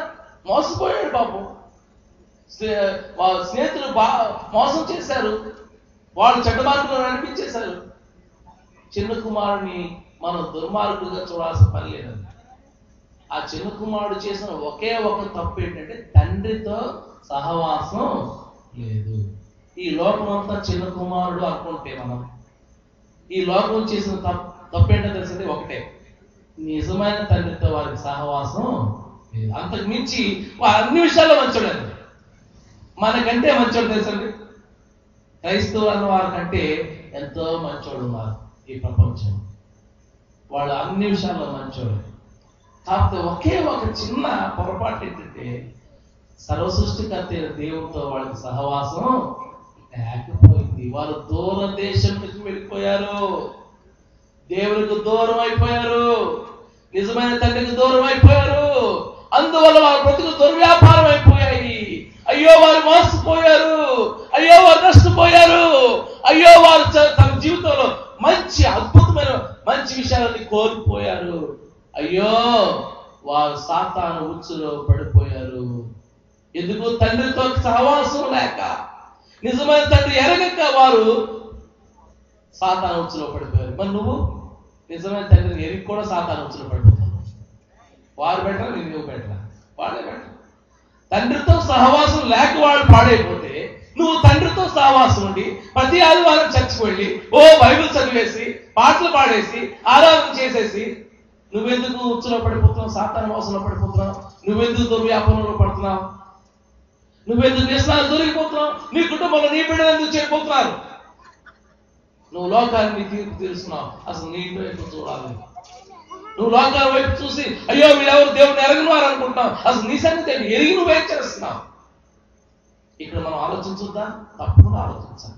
S2: మోసపోయాడు పాపం స్నే- వాళ్ళ స్నేహితులు బా మోసం చేశారు వాళ్ళు చెడ్డ మార్గంలో నడిపించేశారు చిన్న కుమారుని మనం దుర్మార్గులుగా చూడాల్సిన పని లేదండి ఆ చిన్న కుమారుడు చేసిన ఒకే ఒక తప్పు ఏంటంటే తండ్రితో సహవాసం లేదు ఈ లోకం అంతా చిన్న కుమారుడు అనుకుంటే మనం ఈ లోకం చేసిన తప్పు తప్పు ఏంటో తెలిసింది ఒకటే నిజమైన తండ్రితో వారికి సహవాసం లేదు అంతకు మించి వారు అన్ని విషయాల్లో మంచోడండి మనకంటే మంచోడు తెలుసండి క్రైస్తవులు అన్న వారికంటే ఎంతో మంచోడు ఉన్నారు ఈ ప్రపంచం వాళ్ళు అన్ని విషయాల్లో మంచోడు కాకపోతే ఒకే ఒక చిన్న పొరపాటు ఏంటంటే సర్వసృష్టికర్త అయిన దేవుడితో వాళ్ళకి సహవాసం లేకపోయింది వారు దూర దేశం నుంచి వెళ్ళిపోయారు దేవునికి దూరం అయిపోయారు నిజమైన తండ్రికి దూరం అయిపోయారు అందువల్ల వారి బ్రతుకు దుర్వ్యాపారం అయిపోయాయి అయ్యో వారు మోసపోయారు అయ్యో వారు నష్టపోయారు అయ్యో వారు చ- తమ జీవితంలో మంచి అద్భుతమైన మంచి విషయాలని కోల్పోయారు అయ్యో వారు సాతాను ఉచ్చులో పడిపోయారు ఎందుకు తండ్రితో సహవాసం లేక నిజమైన తండ్రి ఎరగక వారు సాతాను ఉచ్చులో పడిపోయారు మరి నువ్వు నిజమైన తండ్రిని ఎరిగి కూడా సాతాను ఉచ్చులో పడిపోతావు వారు బెటర్ నేను నువ్వు బెటర్ వాడే బెటర్ తండ్రితో సహవాసం లేక వాడు పాడైపోతే నువ్వు తండ్రితో సహవాసం ఉండి ప్రతి ఆదివారం చర్చికి వెళ్ళి ఓ బైబిల్ చదివేసి పాటలు పాడేసి ఆరాధన చేసేసి నువ్వెందుకు ఉచ్చులో పడిపోతున్నావు సాతాన మోసంలో పడిపోతున్నావు నువ్వెందుకు దుర్వ్యాపారంలో పడుతున్నావు నువ్వెందుకు వ్యసనాలు దొరికిపోతున్నావు నీ కుటుంబంలో నీ బిడ్డలు ఎందుకు చేయబోతున్నారు నువ్వు లోకాన్ని నీ తీర్పు తీరుస్తున్నావు అసలు నీ ఇంటి వైపు చూడాలి నువ్వు లోకాల వైపు చూసి అయ్యో వీళ్ళెవరు దేవుడిని ఎరగని వారు అనుకుంటున్నావు అసలు నీ సంగతి ఏంటి? ఎరిగి నువ్వేం చేస్తున్నావు ఇక్కడ మనం ఆలోచించుద్దా తప్పకుండా ఆలోచించాలి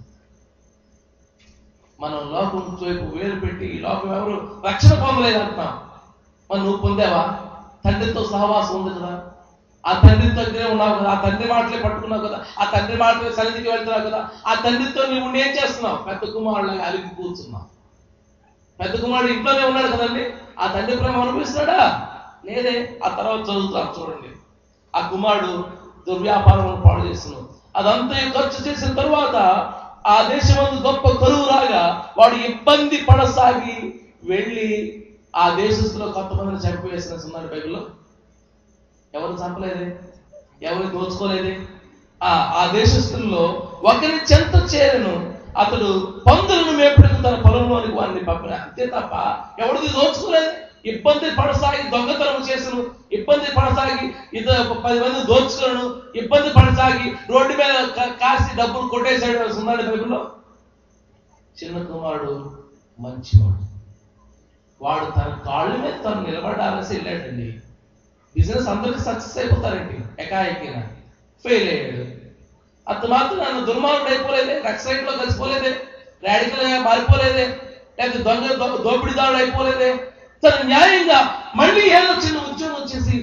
S2: మనం లోకం వైపు వేలు పెట్టి ఈ లోకం ఎవరు రక్షణ పొందలేదు అంటున్నాం మరి నువ్వు పొందావా తండ్రితో సహవాసం ఉంది కదా ఆ తండ్రి దగ్గరే ఉన్నావు కదా ఆ తండ్రి మాటలే పట్టుకున్నావు కదా ఆ తండ్రి మాటలే సన్నిధికి వెళ్తున్నావు కదా ఆ తండ్రితో నువ్వు ఉండి ఏం చేస్తున్నావు పెద్ద కుమారులాగా అలిగి కూర్చున్నావు పెద్ద కుమారుడు ఇంట్లోనే ఉన్నాడు కదండి ఆ తండ్రి ప్రేమ అనుభవిస్తున్నాడా లేదే ఆ తర్వాత చదువుతాం చూడండి ఆ కుమారుడు దుర్వ్యాపారం పాడు చేస్తున్నాడు అదంతా ఖర్చు చేసిన తరువాత ఆ దేశమందు గొప్ప కరువు రాగా వాడు ఇబ్బంది పడసాగి వెళ్ళి ఆ దేశస్తులో కొంతమందిని చంపివేసిన సున్నాడు బైబిల్లో ఎవరు చంపలేదే ఎవరు దోచుకోలేదే ఆ ఆ దేశస్తుల్లో ఒకరి చెంత చేరను అతడు పందులను మేపుడుకు తన పొలంలోనికి వారిని పంపిన అంతే తప్ప ఎవరిది దోచుకోలేదు ఇబ్బంది పడసాగి దొంగతనం చేసును ఇబ్బంది పడసాగి ఇద్దరు పది మంది దోచుకోను ఇబ్బంది పడసాగి రోడ్డు మీద కా- కాసి డబ్బులు కొట్టేశాడు సున్నాడు బైబిల్లో చిన్న కుమారుడు మంచివాడు వాడు తన కాళ్ళ మీద తను నిలబడాలని వెళ్ళాడండి బిజినెస్ అందరికి సక్సెస్ అయిపోతారండి ఎకాఎకిన ఫెయిల్ అయ్యాడు అంత మాత్రం నన్ను దుర్మార్గుడు అయిపోలేదే నక్సలైట్ లో కలిసిపోలేదే రాడికల్ గా మారిపోలేదే లేకపోతే దొంగ దొ- దోపిడీదారుడు అయిపోలేదే తను న్యాయంగా మళ్ళీ ఏదో చిన్న ఉద్యోగం వచ్చేసి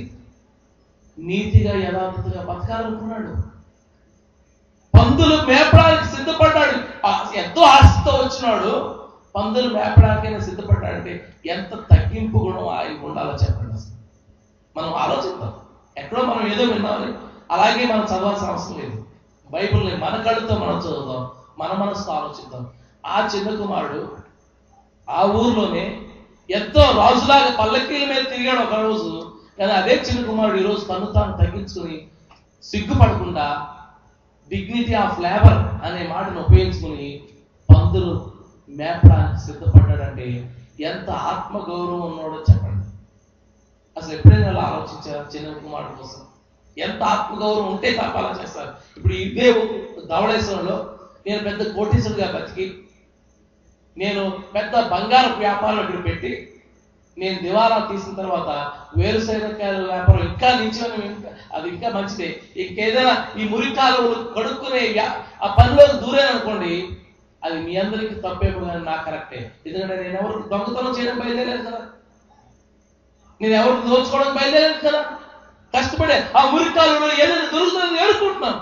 S2: నీతిగా యథార్థతగా బతకాలనుకున్నాడు పందులు మేపడానికి సిద్ధపడ్డాడు ఆ- ఎంతో ఆశతో వచ్చినాడు పందులు మేపడానికైనా సిద్ధపడ్డాడంటే ఎంత తగ్గింపు గుణం ఆయన ఉండాలో చెప్పండి అసలు మనం ఆలోచిద్దాం ఎక్కడో మనం ఏదో విన్నామని అలాగే మనం చదవాల్సిన అవసరం లేదు బైబిల్ని మన కళ్ళతో మనం చదువుదాం మన మనసుతో ఆలోచిద్దాం ఆ చిన్న కుమారుడు ఆ ఊర్లోనే ఎంతో రాజులాగా పల్లకీల మీద తిరిగాడు ఒక రోజు కానీ అదే చిన్న కుమారుడు ఈరోజు తను తాను తగ్గించుకుని సిగ్గుపడకుండా డిగ్నిటీ ఆఫ్ లేబర్ అనే మాటను ఉపయోగించుకుని పందులు మేపడానికి సిద్ధపడ్డాడంటే ఎంత ఆత్మగౌరవం ఉన్నాడో చెప్పండి అసలు ఎప్పుడైనా అలా ఆలోచించారు చిన్న కుమారుడు కోసం ఎంత ఆత్మగౌరవం ఉంటే తప్ప అలా చేస్తారు ఇప్పుడు ఇదే ధవళేశ్వరంలో నేను పెద్ద కోటీశ్వరుడిగా బతికి నేను పెద్ద బంగారు వ్యాపారం ఇక్కడ పెట్టి నేను దివాలా తీసిన తర్వాత వేరుశనగకాయల వ్యాపారం ఇంకా నిలిచి అది ఇంకా మంచిదే ఇంకేదైనా ఈ మురికాలువలు కడుక్కునే వ్యా- ఆ పనిలోకి దూరేననుకోండి అది మీ అందరికీ తప్పేమో కానీ నాకు కరెక్టే ఎందుకంటే నేను ఎవరికి దొంగతనం చేయడం బయలుదేరాను కదా నేను ఎవరికి దోచుకోవడం బయలుదేరాను కదా కష్టపడే ఆ మురికాలులో ఏదైనా దొరుకుతుందని ఏడుకుంటున్నాను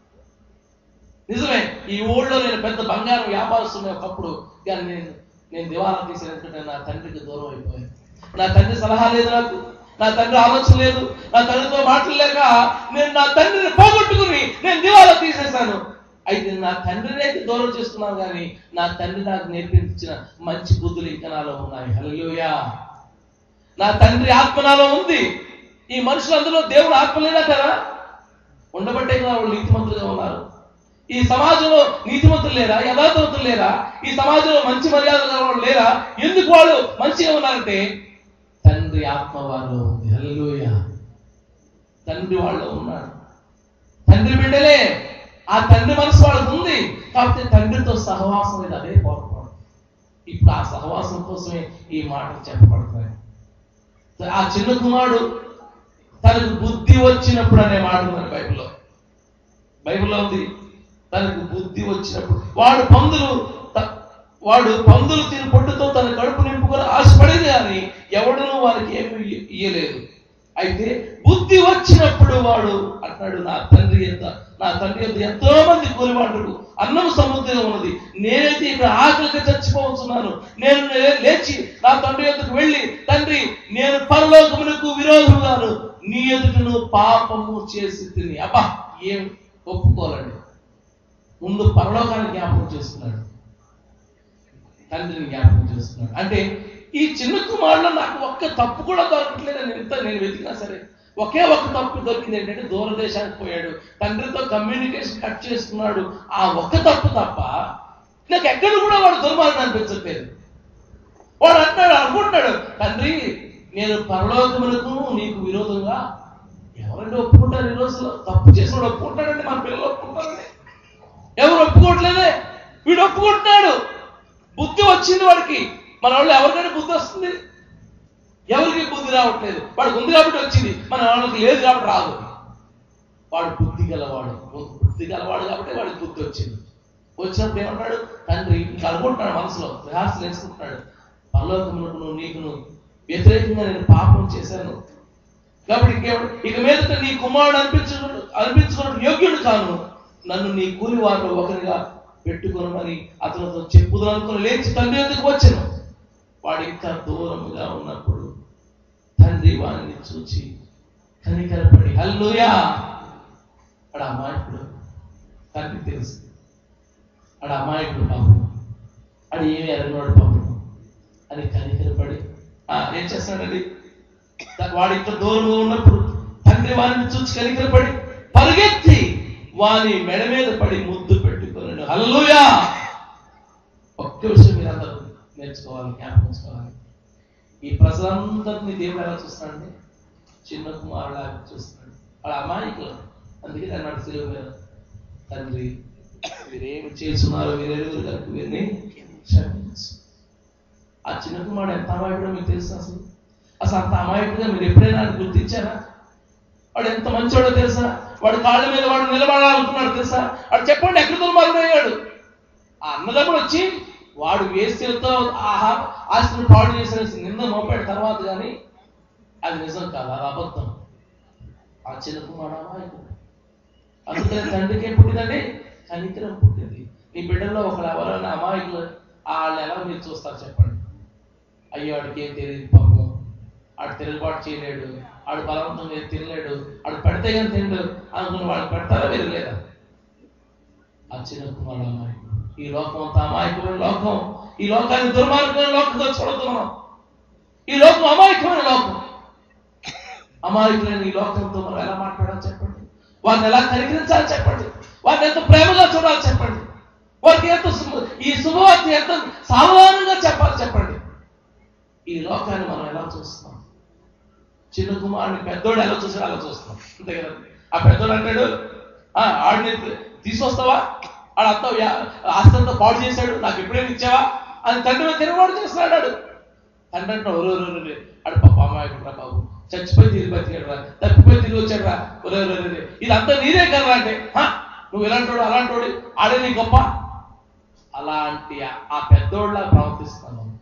S2: నిజమే ఈ ఊళ్ళో నేను పెద్ద బంగారం వ్యాపారస్తున్న ఒకప్పుడు కానీ నేను నేను దివాలా తీసిన ఎందుకంటే నా తండ్రికి దూరం అయిపోయాను నా తండ్రి సలహా లేదు నాకు నా తండ్రి ఆలోచన లేదు నా తండ్రితో మాట్లాడలేక నేను నా తండ్రిని పోగొట్టుకుని నేను దివాలా తీసేశాను అయితే నా తండ్రిని అయితే దూరం చేస్తున్నాను కానీ నా తండ్రి నాకు నేర్పించిన మంచి బుద్ధులు ఇంకా నాలో ఉన్నాయి హల్లెలూయా నా తండ్రి ఆత్మ నాలో ఉంది ఈ మనుషులందరూ దేవుని ఆత్మ లేదా కదా ఉండబట్టే కదా వాళ్ళు నీతిమంతులుగా ఉన్నారు ఈ సమాజంలో నీతిమంతులు లేరా యథార్థవంతులు లేరా ఈ సమాజంలో మంచి మర్యాదలు వాళ్ళు లేరా ఎందుకు వాళ్ళు మంచిగా ఉన్నారంటే తండ్రి ఆత్మ వారిలో ఉంది హల్లెలూయా తండ్రి వాళ్ళలో ఉన్నాడు తండ్రి బిడ్డలే ఆ తండ్రి మనసు వాళ్ళకు ఉంది కాకపోతే తండ్రితో సహవాసం మీద అదే పోరాడు ఇప్పుడు ఆ సహవాసం కోసమే ఈ మాటలు చెప్పబడుతున్నాయి ఆ చిన్న కుమారుడు తనకు బుద్ధి వచ్చినప్పుడు అనే మాట ఉంది బైబిల్లో బైబిల్లో ఉంది తనకు బుద్ధి వచ్చినప్పుడు వాడు పందులు త- వాడు పందులు తిని పొట్టుతో తన కడుపు నింపుకొని ఆశపడేది కానీ ఎవడును వారికి ఏమి ఇయ్య- ఇయ్యలేదు అయితే బుద్ధి వచ్చినప్పుడు వాడు అంటాడు నా తండ్రి ఎంత నా తండ్రి ఎంత ఎంతో మంది కూలివాడు అన్నం సముద్రంగా ఉన్నది నేనైతే ఇక్కడ ఆకలికి చచ్చిపోతున్నాను నేను లే- లేచి నా తండ్రి ఎదుకు వెళ్ళి తండ్రి నేను పరలోకమునకు విరోధముగాను నీ ఎదుటను పాపము చేసి తిని అబ్బా ఏం ఒప్పుకోలండి ముందు పరలోకాన్ని జ్ఞాపకం చేసుకున్నాడు తండ్రిని జ్ఞాపకం చేస్తున్నాడు అంటే ఈ చిన్న కుమారులో నాకు ఒక్క తప్పు కూడా దొరకట్లేదు నేను ఎంత నేను వెతికినా సరే ఒకే ఒక్క తప్పు దొరికింది ఏంటంటే దూరదేశానికి పోయాడు తండ్రితో కమ్యూనికేషన్ కట్ చేసుకున్నాడు ఆ ఒక్క తప్పు తప్ప నాకు ఎక్కడ కూడా వాడు దుర్మార్గం అనిపించట్లేదు వాడు అంటాడు అనుకుంటున్నాడు తండ్రి నేను పరలోకములకు నీకు విరోధంగా ఎవరండి ఒప్పుకుంటారు ఈ రోజుల్లో తప్పు చేసినోడు ఒప్పుకుంటాడండి మన పిల్లలు ఒప్పుకుంటారండి ఎవరు ఒప్పుకోవట్లేదే వీడు ఒప్పుకుంటున్నాడు బుద్ధి వచ్చింది వాడికి మన వాళ్ళు ఎవరికైనా బుద్ధి వస్తుంది ఎవరికి బుద్ధి రావట్లేదు వాడికి ఉంది కాబట్టి వచ్చింది మన వాళ్ళకి లేదు కాబట్టి రాదు వాడు బుద్ధి గలవాడు బుద్ధి గలవాడు కాబట్టి వాడికి బుద్ధి వచ్చింది వచ్చినప్పుడు ఏమంటాడు తండ్రి ఇంకా అనుకుంటున్నాడు మనసులో రిహార్సల్ వేసుకుంటున్నాడు పరలోకమునకును నీకును వ్యతిరేకంగా నేను పాపం చేశాను కాబట్టి ఇంకేమంటే ఇక మీదట నీ కుమారుడు అనిపించు అనిపించుకున్నట్టు యోగ్యుడు కాను నన్ను నీ కూలి వారిలో ఒకరిగా పెట్టుకొనమని అతనితో చెప్పుదు అనుకుని లేచి తండ్రి ఎందుకు వచ్చాను వాడు ఇంకా దూరముగా ఉన్నప్పుడు తండ్రి వారిని చూచి కనికరపడి హల్లుయా అక్కడ అమాయకుడు తండ్రి తెలుసు అక్కడ అమాయకుడు పాపం అది ఏమి ఎరగనోడు పాపం అని కనికరపడి ఆ, ఏం చేస్తాడండి వాడి ఇంత దూరంలో ఉన్నప్పుడు తండ్రి వారిని చూసి కనికరపడి పరిగెత్తి వాని మెడ మీద పడి ముద్దు పెట్టుకున్నాడు హల్లూయా ఒక్క విషయం మీరు అందరూ నేర్చుకోవాలి జ్ఞాపకించుకోవాలి ఈ ప్రజలందరినీ దేవుడు ఎలా చూస్తాడండి చిన్న కుమారులాగా చూస్తున్నాడు వాళ్ళ అమాయకులు అందుకే అన్నాడు సిలువ మీద తండ్రి వీరేమి చేస్తున్నారో వీరెరుగురు కనుక వీరిని క్షమించు ఆ చిన్న కుమారుడు ఎంత అమాయకుడో మీకు తెలుసు అసలు అసలు అంత అమాయకుడిగా మీరు ఎప్పుడైనా ఆయన గుర్తించారా వాడు ఎంత మంచోడో తెలుసా వాడు కాళ్ళ మీద వాడు నిలబడాలనుకున్నాడు తెలుసా వాడు చెప్పండి ఎక్కడ దుర్మార్గుడయ్యాడు ఆ అన్నదమ్ముడు వచ్చి వాడు వేస్తులతో ఆహా ఆస్తిని పాడు చేసిన నింద మోపాడు తర్వాత కానీ అది నిజం కాదు అది అబద్ధం ఆ చిన్న కుమారుడు అమాయకుడు అందుకని తండ్రికి ఏం పుట్టిందండి కనికరం పుట్టింది నీ బిడ్డల్లో ఒకళ్ళు ఎవరైనా అమాయకులు వాళ్ళు ఎలా మీరు చూస్తారు చెప్పండి అయ్యో వాడికి ఏం తెలియదు పాపం ఆడు తిరుగుబాటు చేయలేడు ఆడు బలవంతంగా ఏం తినలేడు ఆడు పెడితే కానీ తినడు అనుకుని వాళ్ళు పెడతారా మీరు లేదా ఆ చిన్న కుమారుడు అమాయకుడు ఈ లోకం అంతా అమాయకమైన లోకం ఈ లోకాన్ని దుర్మార్గమైన లోకంతో చూడద్దు మనం ఈ లోకం అమాయకమైన లోకం అమాయకులైన ఈ లోకంతో మనం ఎలా మాట్లాడాలి చెప్పండి వారిని ఎలా కనికరించాలి చెప్పండి వారిని ఎంత ప్రేమగా చూడాలి చెప్పండి వారికి ఎంత శుభ- ఈ శుభవార్త ఎంత సావధానంగా చెప్పాలి చెప్పండి ఈ లోకాన్ని మనం ఎలా చూస్తున్నాం చిన్న కుమారుని పెద్దోడు ఎలా చూసాడు అలా చూస్తున్నాం అంతే కదా ఆ పెద్దోడు అంటాడు "ఆ, ఆడిని తీసుకొస్తావా ఆడంతా వ్యా- ఆస్తి అంతా పాడు చేశాడు నాకు ఎప్పుడైనా ఇచ్చావా అని తండ్రి మీద తిరుగుబాటు చేస్తున్నాడు ఆడు తండ్రి అంటే ఒరే ఒరే ఒరే ఆడు పాప అమాయకుడు బాబు చచ్చిపోయి తిరిగి బతికాడు రా తప్పిపోయి తిరిగి వచ్చాడు రా ఒరే ఒరే ఒరే ఇదంతా నీదే కదా అంటే "హా, నువ్వు ఇలాంటోడు అలాంటోడు ఆడే నీ గొప్ప అలాంటి ఆ- ఆ పెద్దోళ్ళ ప్రవర్తిస్తున్నాం మనం.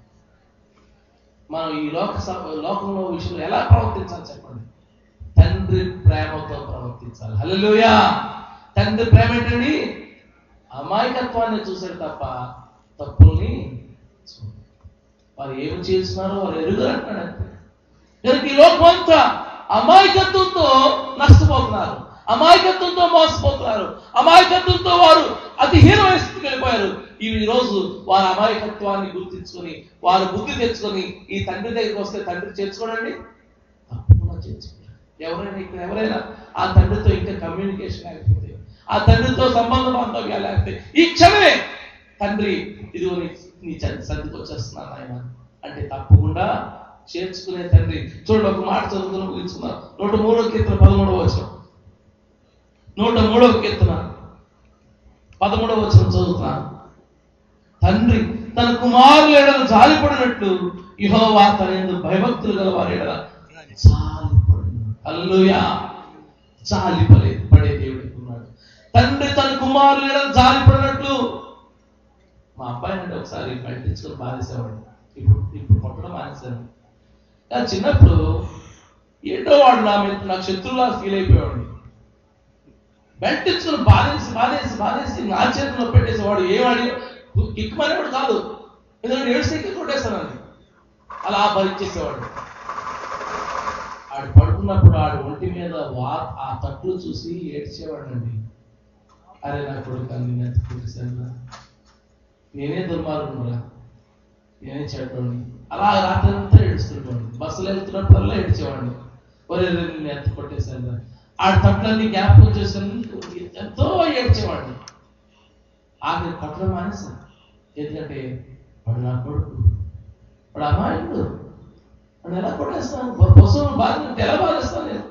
S2: మనం ఈ లోక స- లోకంలో విషయంలో ఎలా ప్రవర్తించాలి చెప్పండి తండ్రి ప్రేమతో ప్రవర్తించాలి హల్లెలూయా తండ్రి ప్రేమ ఏంటండి అమాయకత్వాన్ని చూసాడు తప్ప తప్పుల్ని చూడడు. వారు ఏమి చేస్తున్నారో వారు ఎరుగరు అంటాడు అంతే కనుక ఈ లోకం అంతా అమాయకత్వంతో నష్టపోతున్నారు అమాయకత్వంతో మోసపోతున్నారు అమాయకత్వంతో వారు అతి హీనమైన స్థితికి వెళ్ళిపోయారు ఈ రోజు వారి అమాయకత్వాన్ని గుర్తించుకొని వారు బుద్ధి తెచ్చుకొని ఈ తండ్రి దగ్గరికి వస్తే తండ్రి చేర్చుకోనండి తప్పకుండా చేర్చుకోండి ఎవరైనా ఇక్కడ ఎవరైనా ఆ తండ్రితో ఇంకా కమ్యూనికేషన్ లేకపోతే ఆ తండ్రితో సంబంధ బాంధవ్యాలు లేకపోతే ఈ క్షణమే తండ్రి ఇదిగో నీ నీ చ- సర్దికి వచ్చేస్తున్నాను ఆయన అంటే తప్పకుండా చేర్చుకునే తండ్రి చూడండి ఒక మాట చదువుతున్న ముగించుకున్నాం నూట మూడో కీర్తన పదమూడవ వచ్చిన నూట మూడవ కీర్తన పదమూడవ వచ్చిన చదువుతున్నాను తండ్రి తన కుమారుల ఎడల జాలిపడినట్లు ఇహోవా తన యందు భయభక్తులు గల వారి ఎడల జాలిపడును హల్లెలూయా జాలి పడే పడే దేవుడికి ఉన్నాడు తండ్రి తన కుమారుల ఎడల జాలిపడినట్లు మా అబ్బాయి అంటే ఒకసారి పట్టించుకొని బాధేసేవాడు ఇప్పుడు ఇప్పుడు కొట్టడం మానేశాను కానీ చిన్నప్పుడు ఏంటో వాడు నా మీద నాకు శత్రువులా ఫీల్ అయిపోయేవాడు బెల్టించుకుని బాధేసి బాధేసి బాధేసి నా చేతిలో పెట్టేసేవాడు ఏవాడి కిక్కుమనేవాడు కాదు ఎందుకంటే ఏడు సైకిల్ కొట్టేస్తానని అలా భరించేసేవాడు ఆడు పడుకున్నప్పుడు ఆడు ఒంటి మీద వా ఆ తట్లు చూసి ఏడ్చేవాడండి అరే నా కొడుకు నేను ఎంత కొట్టేశాను నేనే దుర్మార్గుడురా నేనే చెడ్డోడిని అలా రాత్రి అంతా ఏడుస్తుంటాడు బస్సులో వెళ్తున్నప్పుడల్లా ఏడ్చేవాడిని ఒరే రే, నేను ఎంత కొట్టేశాను ఆడ తప్పులన్నీ జ్ఞాపకం చేసుకుని ఎంతో ఏడ్చేవాడిని ఆఖరి కొట్టడం మానేశాను ఎందుకంటే వాడు నా కొడుకు వాడు అమాయకుడు వాడు ఎలా కొట్టేస్తాను పశువులు బాధింటే ఎలా బాధిస్తాను నేను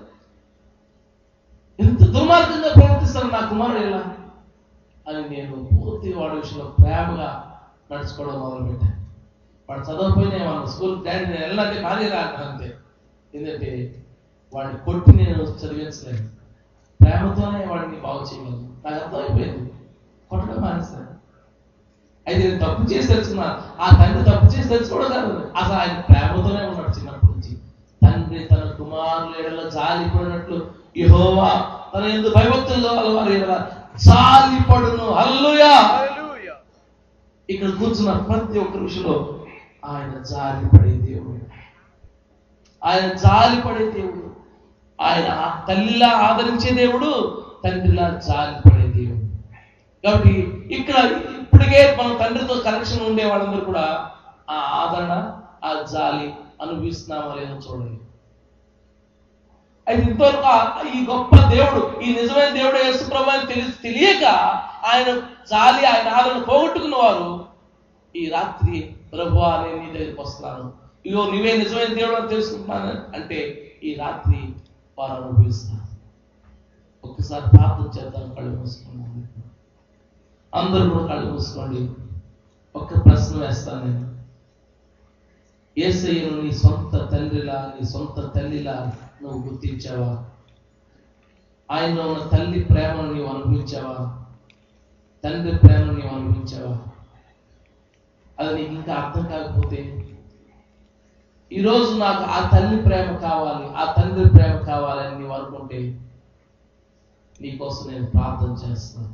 S2: ఎంత దుర్మార్గంగా ప్రవర్తిస్తాను నా కుమారుడు ఎలా అని నేను పూర్తి వాడి విషయంలో ప్రేమగా నడుచుకోవడం మొదలుపెట్టాను వాడు చదవకపోయినా మన స్కూల్ డాడీ నేను వెళ్ళాలంటే ఖాళీ రాను అంతే ఎందుకంటే వాడిని కొట్టి నేను చదివించలేను ప్రేమతోనే వాడిని బాగు చేయగలను నాకు అర్థమైపోయింది కొట్టడం మానేస్తాను అయితే నేను తప్పు చేసి తెలుసుకున్నా ఆ తండ్రి తప్పు చేసి తెలుసుకోవడం కాదు అసలు ఆయన ప్రేమతోనే ఉన్నాడు చిన్నప్పటి నుంచి తండ్రి తన కుమారుల ఎడల జాలి పడినట్లు యెహోవా తన ఎందుకు భయభక్తులు వారి ఎడల జాలి పడును హల్లెలూయా
S3: Hallelujah.
S2: ఇక్కడ కూర్చున్న ప్రతి ఒక్క విషయంలో ఆయన జాలి పడే దేవుడు ఆయన జాలి పడే దేవుడు ఆయన ఆ తల్లిలా ఆదరించే దేవుడు తండ్రిలా జాలి పడే దేవుడు కాబట్టి ఇక్కడ ఇప్పటికే మన తండ్రితో కనెక్షన్ ఉండే వాళ్ళందరూ కూడా ఆ ఆదరణ ఆ జాలి అనుభవిస్తున్నామో లేదో చూడండి అయితే ఇంతవరకు ఆ- ఈ గొప్ప దేవుడు ఈ నిజమైన దేవుడు యేసుప్రభు అని తెలిసి తెలియక ఆయన జాలి ఆయన ఆదరణ పోగొట్టుకున్న వారు ఈ రాత్రి ప్రభు నేను నీ దగ్గరికి వస్తున్నాను ఇగో నువ్వే నిజమైన దేవుడు అని తెలుసుకుంటున్నాను అంటే ఈ రాత్రి వారు అనుభవిస్తున్నారు ఒక్కసారి ప్రార్థన చేద్దాం కళ్ళు మూసుకున్నాను అందరూ కూడా కళ్ళు మూసుకోండి ఒక్క ప్రశ్న వేస్తాను నేను ఏసయ్యను నీ సొంత తండ్రిలా నీ సొంత తల్లిలా నువ్వు గుర్తించావా ఆయనలో ఉన్న తల్లి ప్రేమను నీవు అనుభవించావా తండ్రి ప్రేమను నీవు అనుభవించావా అది నీకు ఇంకా అర్థం కాకపోతే ఈరోజు నాకు ఆ తల్లి ప్రేమ కావాలి ఆ తండ్రి ప్రేమ కావాలని నీవు అనుకుంటే నీకోసం నేను ప్రార్థన చేస్తాను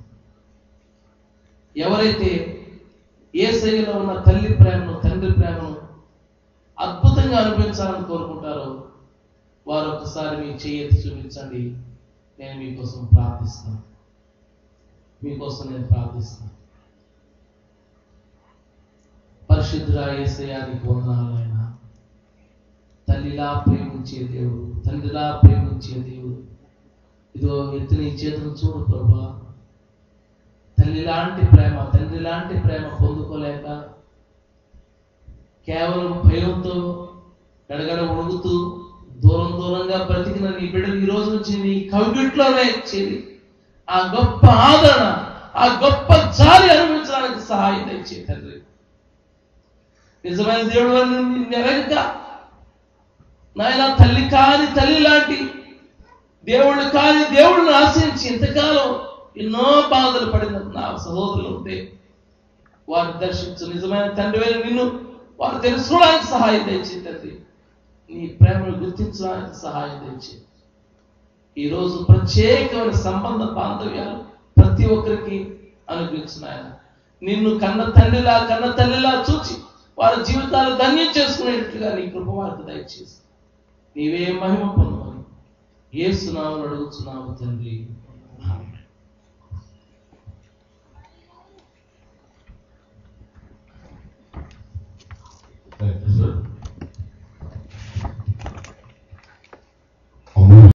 S2: ఎవరైతే ఏ శైలిలో ఉన్న తల్లి ప్రేమను తండ్రి ప్రేమను అద్భుతంగా అనుభవించాలని కోరుకుంటారో వారు ఒకసారి మీ చెయ్యెత్తి చూపించండి నేను మీకోసం ప్రార్థిస్తాను మీకోసం నేను ప్రార్థిస్తాను పరిశుద్ధురా ఏసయానికి వందనాలు ఆయన తల్లిలా ప్రేమించే దేవుడు తండ్రిలా ప్రేమించే దేవుడు ఇదిగో ఎత్తి నీ చేతులు చూడు ప్రభా తల్లి లాంటి ప్రేమ తండ్రి లాంటి ప్రేమ పొందుకోలేక కేవలం భయంతో గడగడ ఉడుగుతూ దూరం దూరంగా బ్రతికిన నీ బిడ్డలు ఈ రోజు నుంచి నీ కవిగిట్లోనే చేరి ఆ గొప్ప ఆదరణ ఆ గొప్ప జాలి అనుభవించడానికి సహాయం తెచ్చే తండ్రి నిజమైన దేవుడు అని నెరగక నాయన తల్లి కాని తల్లి లాంటి దేవుళ్ళు కాని దేవుడిని ఆశ్రయించి ఇంతకాలం ఎన్నో బాధలు పడిన నా సహోదరులు ఉంటే వారిని దర్శించు నిజమైన తండ్రి నిన్ను వారు తెలుసుకోవడానికి సహాయం తెచ్చి తండ్రి నీ ప్రేమను గుర్తించడానికి సహాయం తెచ్చి ఈరోజు ప్రత్యేకమైన సంబంధ బాంధవ్యాలు ప్రతి ఒక్కరికి అనుగ్రహించిన ఆయన నిన్ను కన్న తండ్రిలా కన్న తల్లిలా చూచి వారి జీవితాలు ధన్యం చేసుకునేటట్లుగా నీ కృప వారికి దయచేసి నీవే మహిమ పొందమని ఏసునామని అడుగుతున్నాము తండ్రి ఆమేన్.